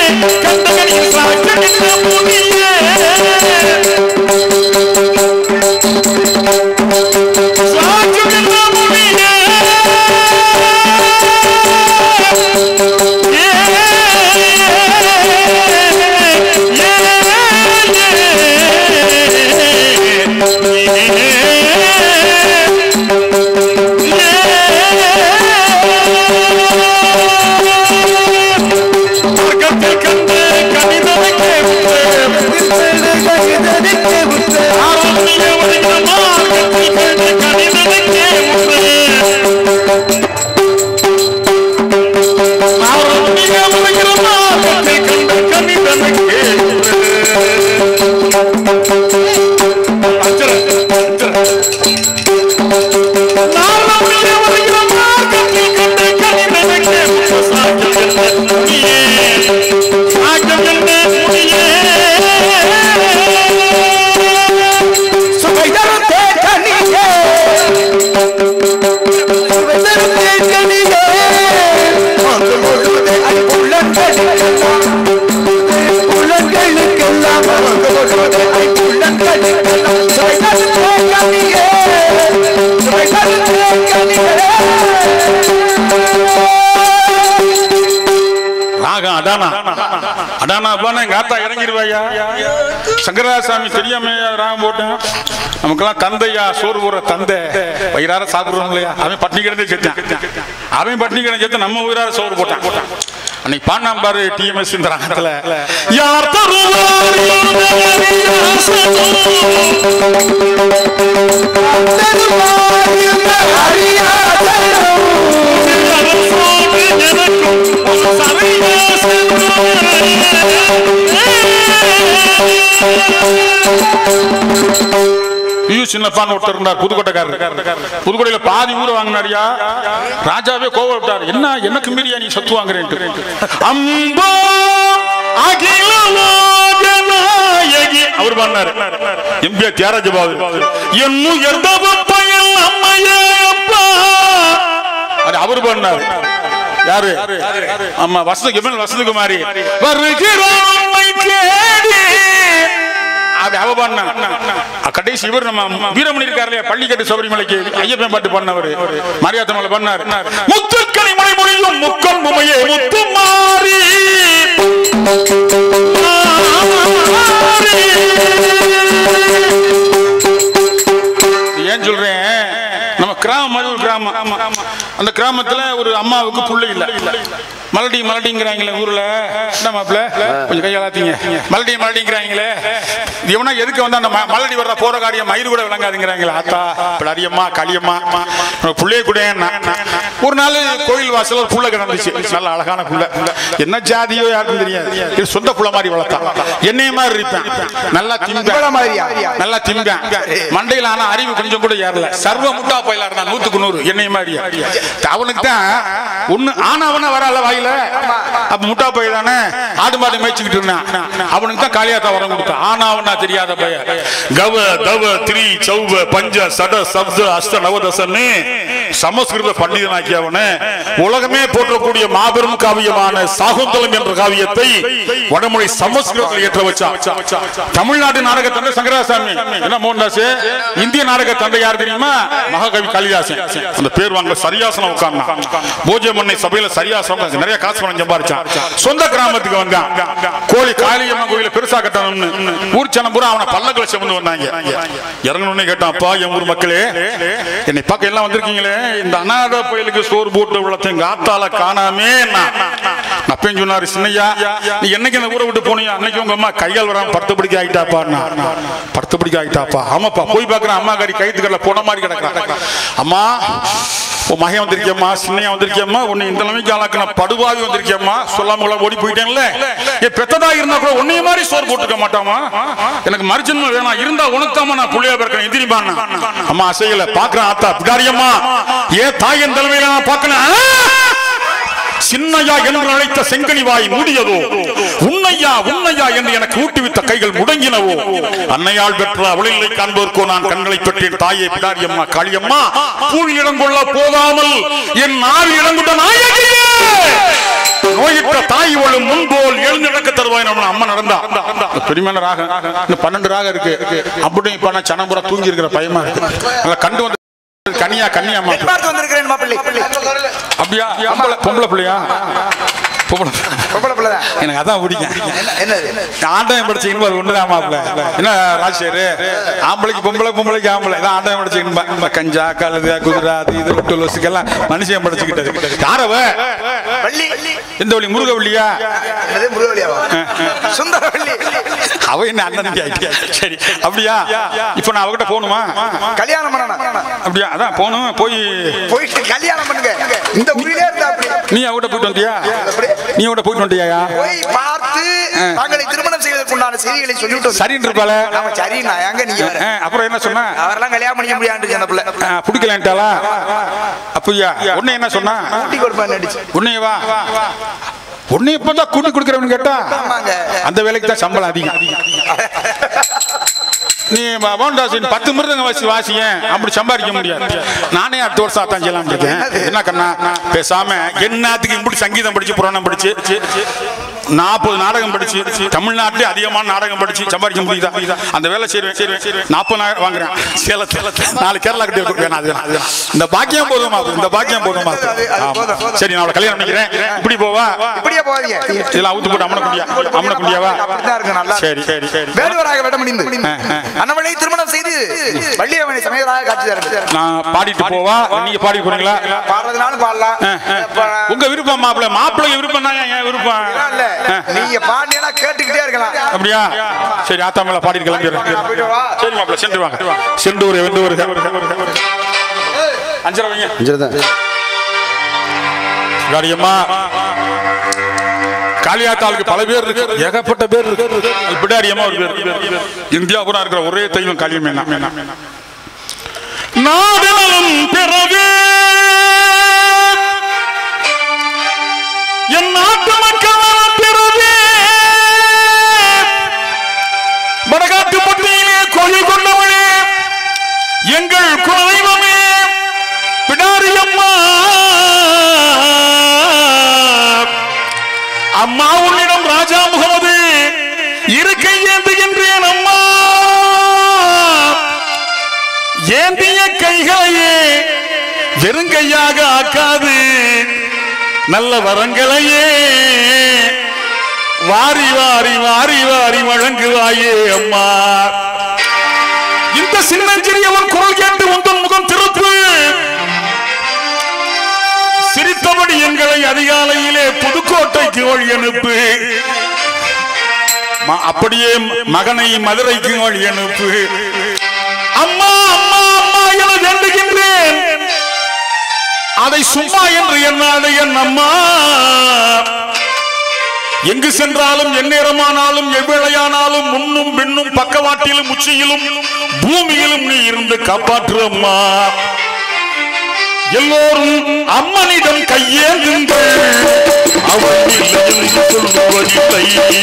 ராகம் அடானா அடானா போனா எங்க ஆத்தா இறங்கிருவாயா சங்கராசாமி தெரியாம ராகம் போட்டேன் நமக்கெல்லாம் தந்தையா சோறு போற தந்தை வயிறார சாப்பிடுறோம் இல்லையா அவன் பட்னி கிடந்தே செத்தான் அவன் பட்னி கிடந்து செத்து நம்ம உயிரார சோறு போட்டான் அன்னைக்கு பாண்டாம் பாரு டிஎம்எஸ் இந்த ராகத்துல யார் பியூ சின்னப்பான்னு ஒருத்தர் இருந்தார் புதுக்கோட்டைக்காரர் புதுக்கோட்டையில பாதி ஊர் வாங்கினாரியா ராஜாவே கோவம் விட்டார் என்ன எனக்கு மீறியா நீ சொத்து வாங்குறேன்ட்டு அம்பா அகில லோகநாயகி அவர் பண்ணாரு எம்பியா தியாகராஜ பாபு என் உயர்ந்தவ பயல் அம்மையே அப்பா அது அவர் பண்ணார் யாரு ஆமா வசதி எம்எல் வசந்தகுமாரி வருகிறோம் தேடி அது அவ பாடினா கடைசி இவர் நம்ம வீரமணி இருக்காரு இல்லையா பள்ளிக்கட்டு சபரிமலைக்கு ஐயப்பன் பாட்டு பண்ணவர் மரியாதை பண்ணார் முத்துக்கணி மலை மொழியும் முக்கல் முமையே முத்து மாறி ஏன் சொல்றேன் நம்ம கிராமம் மாதிரி ஒரு கிராமம் அந்த கிராமத்துல ஒரு அம்மாவுக்கு புள்ளை இல்ல மலடி மலடிங்கிறாங்களே ஊர்ல என்ன மாப்பிள்ள கொஞ்சம் கையாளாத்தீங்க மலடி மலடிங்கிறாங்களே இது எவனா எதுக்கு வந்து அந்த ம- மலடி வர்ற போற காரியம் மயிறு கூட விளங்காதுங்கிறாங்களே ஆத்தா பிள்ளையம்மா களியம்மா புள்ளைய கூட ஒரு நாள் கோயில் வாசல்ல ஒரு புள்ள கிடந்துச்சு நல்ல அழகான புள்ள என்ன ஜாதியோ யாருக்கும் தெரியாது இது சொந்த புள்ள மாதிரி வளர்த்தா என்னைய மாதிரி இருப்பேன் நல்லா இவ்வளவு திம்பேன் மாதிரியா? நல்லா திம்பேன் மண்டையில ஆனா அறிவு கொஞ்சம் கூட ஏறல சர்வ முட்டா பயிலா இருந்தான் நூத்துக்கு நூறு என்னைய மாதிரியா அவனுக்கு தான் ஒண்ணு ஆனவன வரல வாயில அப்ப முட்டா பைய தானே ஆடு மாடு மேய்ச்சிக்கிட்டு இருந்தான் அவனுக்கு தான் காளியாத்தா வரம் கொடுத்தான் ஆனாவனா தெரியாத பைய கவ தவ திரி சௌவ பஞ்ச சட சப்த அஸ்த நவதசன்னு சமஸ்கிருத பண்டிதனாக்கி அவனு உலகமே போற்றக்கூடிய மாபெரும் காவியமான சாகுந்தலம் என்ற காவியத்தை வடமொழி சமஸ்கிருதத்தில் ஏற்ற வச்சான் தமிழ்நாட்டு நாடக தந்தை சங்கராசாமி என்ன மோகன்தாஸ் இந்திய நாடக தந்தை யார் தெரியுமா மகாகவி காளிதாசன் அந்த பேர் வாங்க சரியாசனம் உட்கார்ந்தான் போஜமண்ணை சபையில சரியாசனம் நிறைய காசு பணம் சம்பாரிச்சான் சொந்த கிராமத்துக்கு வந்தான் கோழி காளியம்மன் கோயில பெருசா கட்டணும்னு ஊர் சனம் பூரா அவனை பல்லக்களை சுமந்து வந்தாங்க இறங்கணும்னு கேட்டான் அப்பா என் ஊர் மக்களே என்னை பார்க்க எல்லாம் வந்திருக்கீங்களே இந்த அநாத பயலுக்கு சோறு போட்டு வளர்த்த எங்க ஆத்தால காணாமே அப்பயும் சொன்னாரு சின்னையா நீ என்னைக்கு இந்த ஊரை விட்டு போனியா அன்னைக்கு உங்க அம்மா கைகால் வராம படுத்து பிடிக்க ஆயிட்டாப்பா படுத்து பிடிக்க ஆயிட்டாப்பா ஆமாப்பா போய் பார்க்கறேன் அம்மா காரி கைத்துக்கல்ல போன மாதிரி கிடக்குறான் அம்மா உன் மகன் வந்திருக்கியம்மா சின்னையா வந்திருக்கியம்மா உன்னை இந்த நிலைமைக்கு ஆளாக்குன படுவாவி வந்திருக்கியம்மா சொல்லாம கொள்ளாம ஓடி போயிட்டேன்ல என் பெத்ததா இருந்தா கூட உன்னைய மாதிரி சோறு போட்டுக்க மாட்டாமா எனக்கு மறுஜன்மம் வேணாம் இருந்தா உனக்குதாம்மா நான் புள்ளையா பிறக்கிறேன் எதிரிப்பான் அம்மா அசையல பாக்குறேன் ஆத்தா பிடாரியம்மா ஏன் தாயின் தலைமையில நான் பாக்கணும் சின்னையா என்று அழைத்த செங்கனிவாய் மூடியதோ உன்னையா உன்னையா என்று எனக்கு ஊட்டுவித்த கைகள் முடங்கினவோ அன்னையால் பெற்ற அவளில்லை காண்பதற்கோ நான் கண்களை பெற்றேன் தாயே பிடாரியம்மா காளியம்மா பூவில் இடம் கொள்ள போகாமல் என் நாவில் இடம் கொண்ட நாயகியே நோயிட்ட தாய் ஒழும் முன்போல் எழுந்து நடக்க தருவாய் நம்ம அம்மா நடந்தா பெருமையான ராகம் இந்த பன்னெண்டு ராகம் இருக்கு அப்படி பண்ண சனம்புரா தூங்கி இருக்கிற பயமா இருக்கு நல்லா கண்டு வந்து கனியா கன்னியாமா பார்த்து வந்திருக்கிறேன் மாப்பிள்ளை அப்படியா பொம்பளை பொம்பளை பிள்ளையா பொம்பளை பொம்பளை பிள்ளைதான் எனக்கு அதான் பிடிக்கும் என்ன- என்னது ஆண்டவன் படிச்ச இன்பம் அது ஒண்ணுதான் மாப்பிள்ள என்ன ராஜசேகர் ஆம்பளைக்கு பொம்பளை பொம்பளைக்கு ஆம்பளை இதான் ஆண்டவன் படிச்ச இன்பம் இந்த கஞ்சா கழுது குதிரை அது இது ஒட்டு லொசுக்கெல்லாம் மனுஷன் படிச்சுக்கிட்டது யாரவ வள்ளி எந்த வழி முருகவள்ளியா என்னது முருகவழியாவா சுந்தரவள்ளி அவ என்ன அண்ணன் ஆயிட்டியா சரி அப்படியா இப்ப நான் அவகிட்ட போகணுமா கல்யாணம் பண்ணணும் அப்படியா அதான் போகணும் போய் போயிட்டு கல்யாணம் பண்ணுங்க இந்த ஊரிலே இருந்தா அப்படி நீ அவகிட்ட போயிட்டு வந்தியா நீ அவகிட்ட போயிட்டு வந்தியா போய் பார்த்து தங்களை திருமணம் செய்வதற்கு உண்டான செய்திகளை சொல்லிட்டு வந்து- சரின்னு இருப்பாள ஆமா சரி நான் எங்க நீங்க வேற. அப்புறம் என்ன சொன்னா அவரெல்லாம் கல்யாணம் பண்ணிக்க முடியாது அந்த பிள்ளை ஆ, பிடிக்கலன்ட்டாளா அப்படியா உன்னை என்ன சொன்னா ஊட்டி கொடுப்பேன் நடிச்சு உன்னைய வா உன்னை இப்பதான் கூட்டி கொடுக்குறவனு கேட்டா ஆமாங்க அந்த வேலைக்கு தான் சம்பளம் அதிகம் நீ மோகன்தாஸ் பத்து மிருதங்க வச்சு வாசியேன் அப்படி சம்பாதிக்க முடியாது நானே அடுத்த வருஷம் அதான் செய்யலாம் இருக்கேன் என்ன கண்ணா பேசாம என்னத்துக்கு இப்படி சங்கீதம் படிச்சு புராணம் படிச்சு நாற்பது நாடகம் படிச்சு தமிழ்நாட்டிலே அதிகமான நாடகம் படிச்சு சம்பாதிக்க முடியுதா அந்த வேலை செய்வேன் செய்வேன் நாற்பதாயிரம் வாங்குறேன் சேலத்தில் நாலு கேரளா கிட்ட இருக்கு வேணாம் அது வேணாம் அது வேணாம் இந்த பாக்கியம் போதுமா இந்த பாக்கியம் போதுமா அது- அது ஆமா. போதும், போதும். சரி நான் அவளை கல்யாணம் பண்ணிக்கிறேன் இப்படி போவா இப்படியே போகாதீங்க இதெல்லாம் அவுத்து போட்டு அம்மன குண்டியா அம்மன குண்டியாவா அப்படித்தான் இருக்கு நல்லா சரி சரி சரி வேடுவராக வேட முடிந்து அண்ணவனை திருமணம் செய்து வள்ளியவனை சமயராக காட்சி தரணும் நான் பாடிட்டு போவா நீங்க பாடி போறீங்களா பாடுறதுனாலும் பாடலாம் இப்ப உங்க விருப்பம் மாப்பிள்ள மாப்பிள்ளை விருப்பம் தான் என் விருப்பம் இல்ல நீங்க பாண்டியனா கேட்டுக்கிட்டே இருக்கலாம் அப்படியா சரி ஆத்தாமல பாடி கிளம்பிடுறேன் போயிட்டு வா. சரி மாப்பிள்ள சென்று வாங்க சென்று ஒரு வெண்டு ஒரு அஞ்சரை வைங்க காரியம்மா காளியாத்தாளுக்கு பல பேர் இருக்கு ஏகப்பட்ட பேர் இருக்கு பிடாரியம்மா ஒரு பேர் இந்தியா பூரா இருக்கிற ஒரே தெய்வம் காளியம் என்ன நாடலும் பிறகு என் நாட்டு மக்கள் பிறகு வடகாட்டு பட்டியிலே கோயில் கொண்டவளே எங்கள் குலதெய்வமே பிடாரி அம்மா அம்மா உன்னிடம் ராஜா முகமது இருக்கை ஏந்துகின்றேன் அம்மா ஏந்திய கைகளையே வெறுங்கையாக ஆக்காது நல்ல வரங்களையே வாரி வாரி வாரி வாரி வழங்குவாயே அம்மா இந்த சின்னஞ்சிறியவன் குரல் கேட்டு உந்தன் முகம் திருப்பு சிரித்தபடி எங்களை அதிகாலையிலே புதுக்கோட்டைக்கு வழி அனுப்பு ம- அப்படியே மகனை மதுரைக்கு வழி அனுப்பு அம்மா அம்மா அம்மா என வேண்டுகின்றேன் அதை சும்மா என்று எண்ணாது என் அம்மா எங்கு சென்றாலும் எந்நேரமானாலும் எவ்வேளையானாலும் முன்னும் பின்னும் பக்கவாட்டிலும் உச்சியிலும் பூமியிலும் நீ இருந்து காப்பாற்று அம்மா எல்லோரும் அம்மனிடம் கையேந்துங்கள் அவள் இல்லை என்று சொல்லுவதில்லை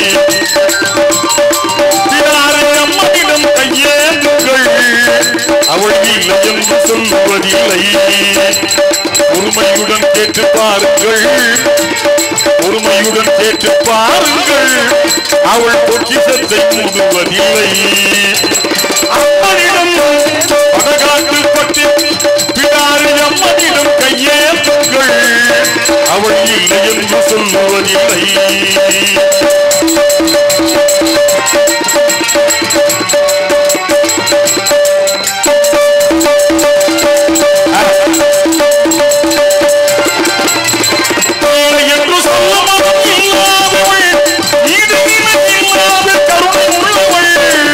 பிறாரை அம்மனிடம் கையேந்துங்கள் அவள் இல்லை என்று சொல்லுவதில்லை பொறுமையுடன் கேட்டு பாருங்கள் பொறுமையுடன் கேட்டு பாருங்கள் அவள் பொக்கிசத்தை மூடுவதில்லை அம்மனிடம் படகாட்டு பட்டு பிடாரி அம்மனிடம் கையேற்றுங்கள் அவள் இல்லை என்று சொல்லுவதில்லை என்று சொல்ல மனம் இல்லாதவள் இது இணை இல்லாத கருணை உள்ளவள்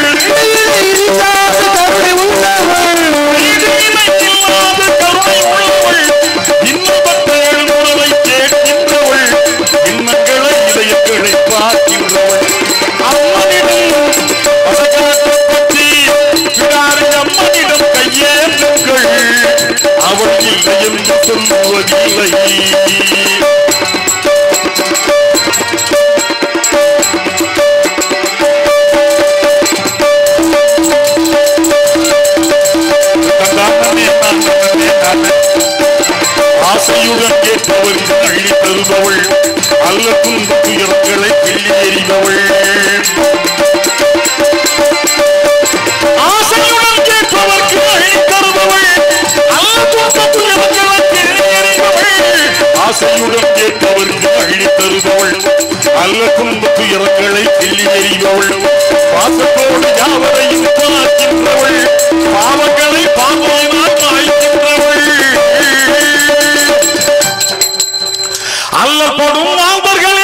இது இணை இல்லாத கருணை உள்ளவள் இன்னபத்தேழு முறை கேட்கின்றவள் எண்ணங்களை இதயங்களை பார்க்கின்றவள் அம்மனிடம் பசகாட்டு பற்றி பிடாரி அம்மனிடம் கையேற்றுங்கள் அவள் இல்லை என்று சொல்லுவதில்லை ஆசையுடன் கேட்பவருக்கு அள்ளி தருபவள் அல்ல துன்ப துயரங்களை கிள்ளி எறிபவள் ஆசையுடன் கேட்பவருக்கு அள்ளி தருபவள் அல்ல துன்ப துயரங்களை கிள்ளி எறிபவள் ஆசையுடன் கேட்பவருக்கு அள்ளி தருபவள் அல்ல துன்ப துயரங்களை கிள்ளி எறிபவள் பாசத்தோடு யாவரையும் பார்க்கின்றவள் பாவங்களை பாவனால் மாய்க்கின்றவள் அல்லப்படும் மாந்தர்களே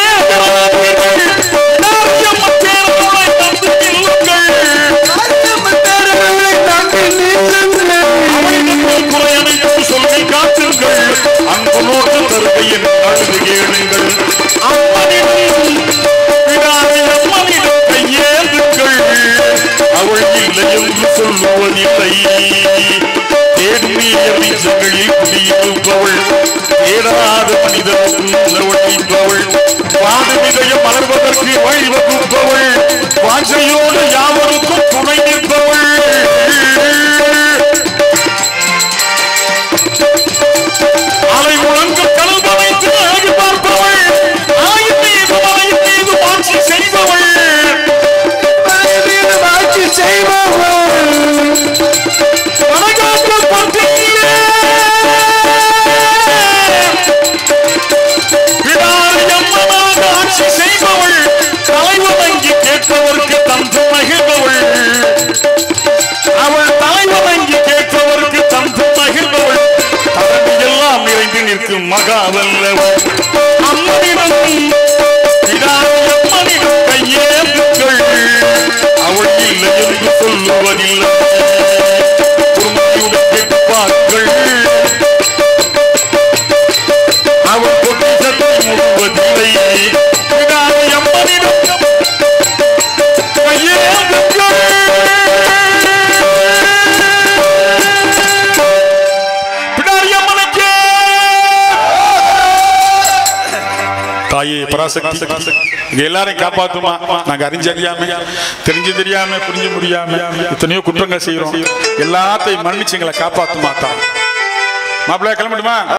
சொல்கை காத்துங்கள் அன்பு நோட்டு தருகையின் அழுது கேளுங்கள் அம்மனிடம் பிடாரி அம்மனிடம் கையேந்துங்கள் அவள் இல்லை என்று சொல்லுவதில்லை தேடும் நீர்களில் குடியிருப்பவள் தேடாத மனிதனுக்கு உணவளிப்பவள் பாடு விதயம் மலர்வதற்கு வழிவகுப்பவள் வாஞ்சையோடு யாவருக்கும் துணை நிற்பவள் அலை முழங்க கடல் படைத்து அழகு பார்ப்பவள் ஆயின் மீது மலையின் மீது மகனுக்கு மகாவல்லவர் அம்மனிடம் பிதாயம்மனிடம் கையேந்துங்கள் அவள் இல்லை என்று சொல்லுவதில்லை பொறுமையுடன் கேட்பார்கள் அவள் பொக்கிஷத்தை முழுவதில்லை பிதாயம்மனிடம் தாயே பராசக்தி இது எல்லாரையும் காப்பாத்துமா நாங்க அறிஞ்சு அறியாம தெரிஞ்சு தெரியாம புரிஞ்சு முடியாம எத்தனையோ குற்றங்கள் செய்யறோம் எல்லாத்தையும் மன்னிச்சு எங்களை காப்பாத்துமா தான் மாப்பிள்ளைய கிளம்பட்டுமா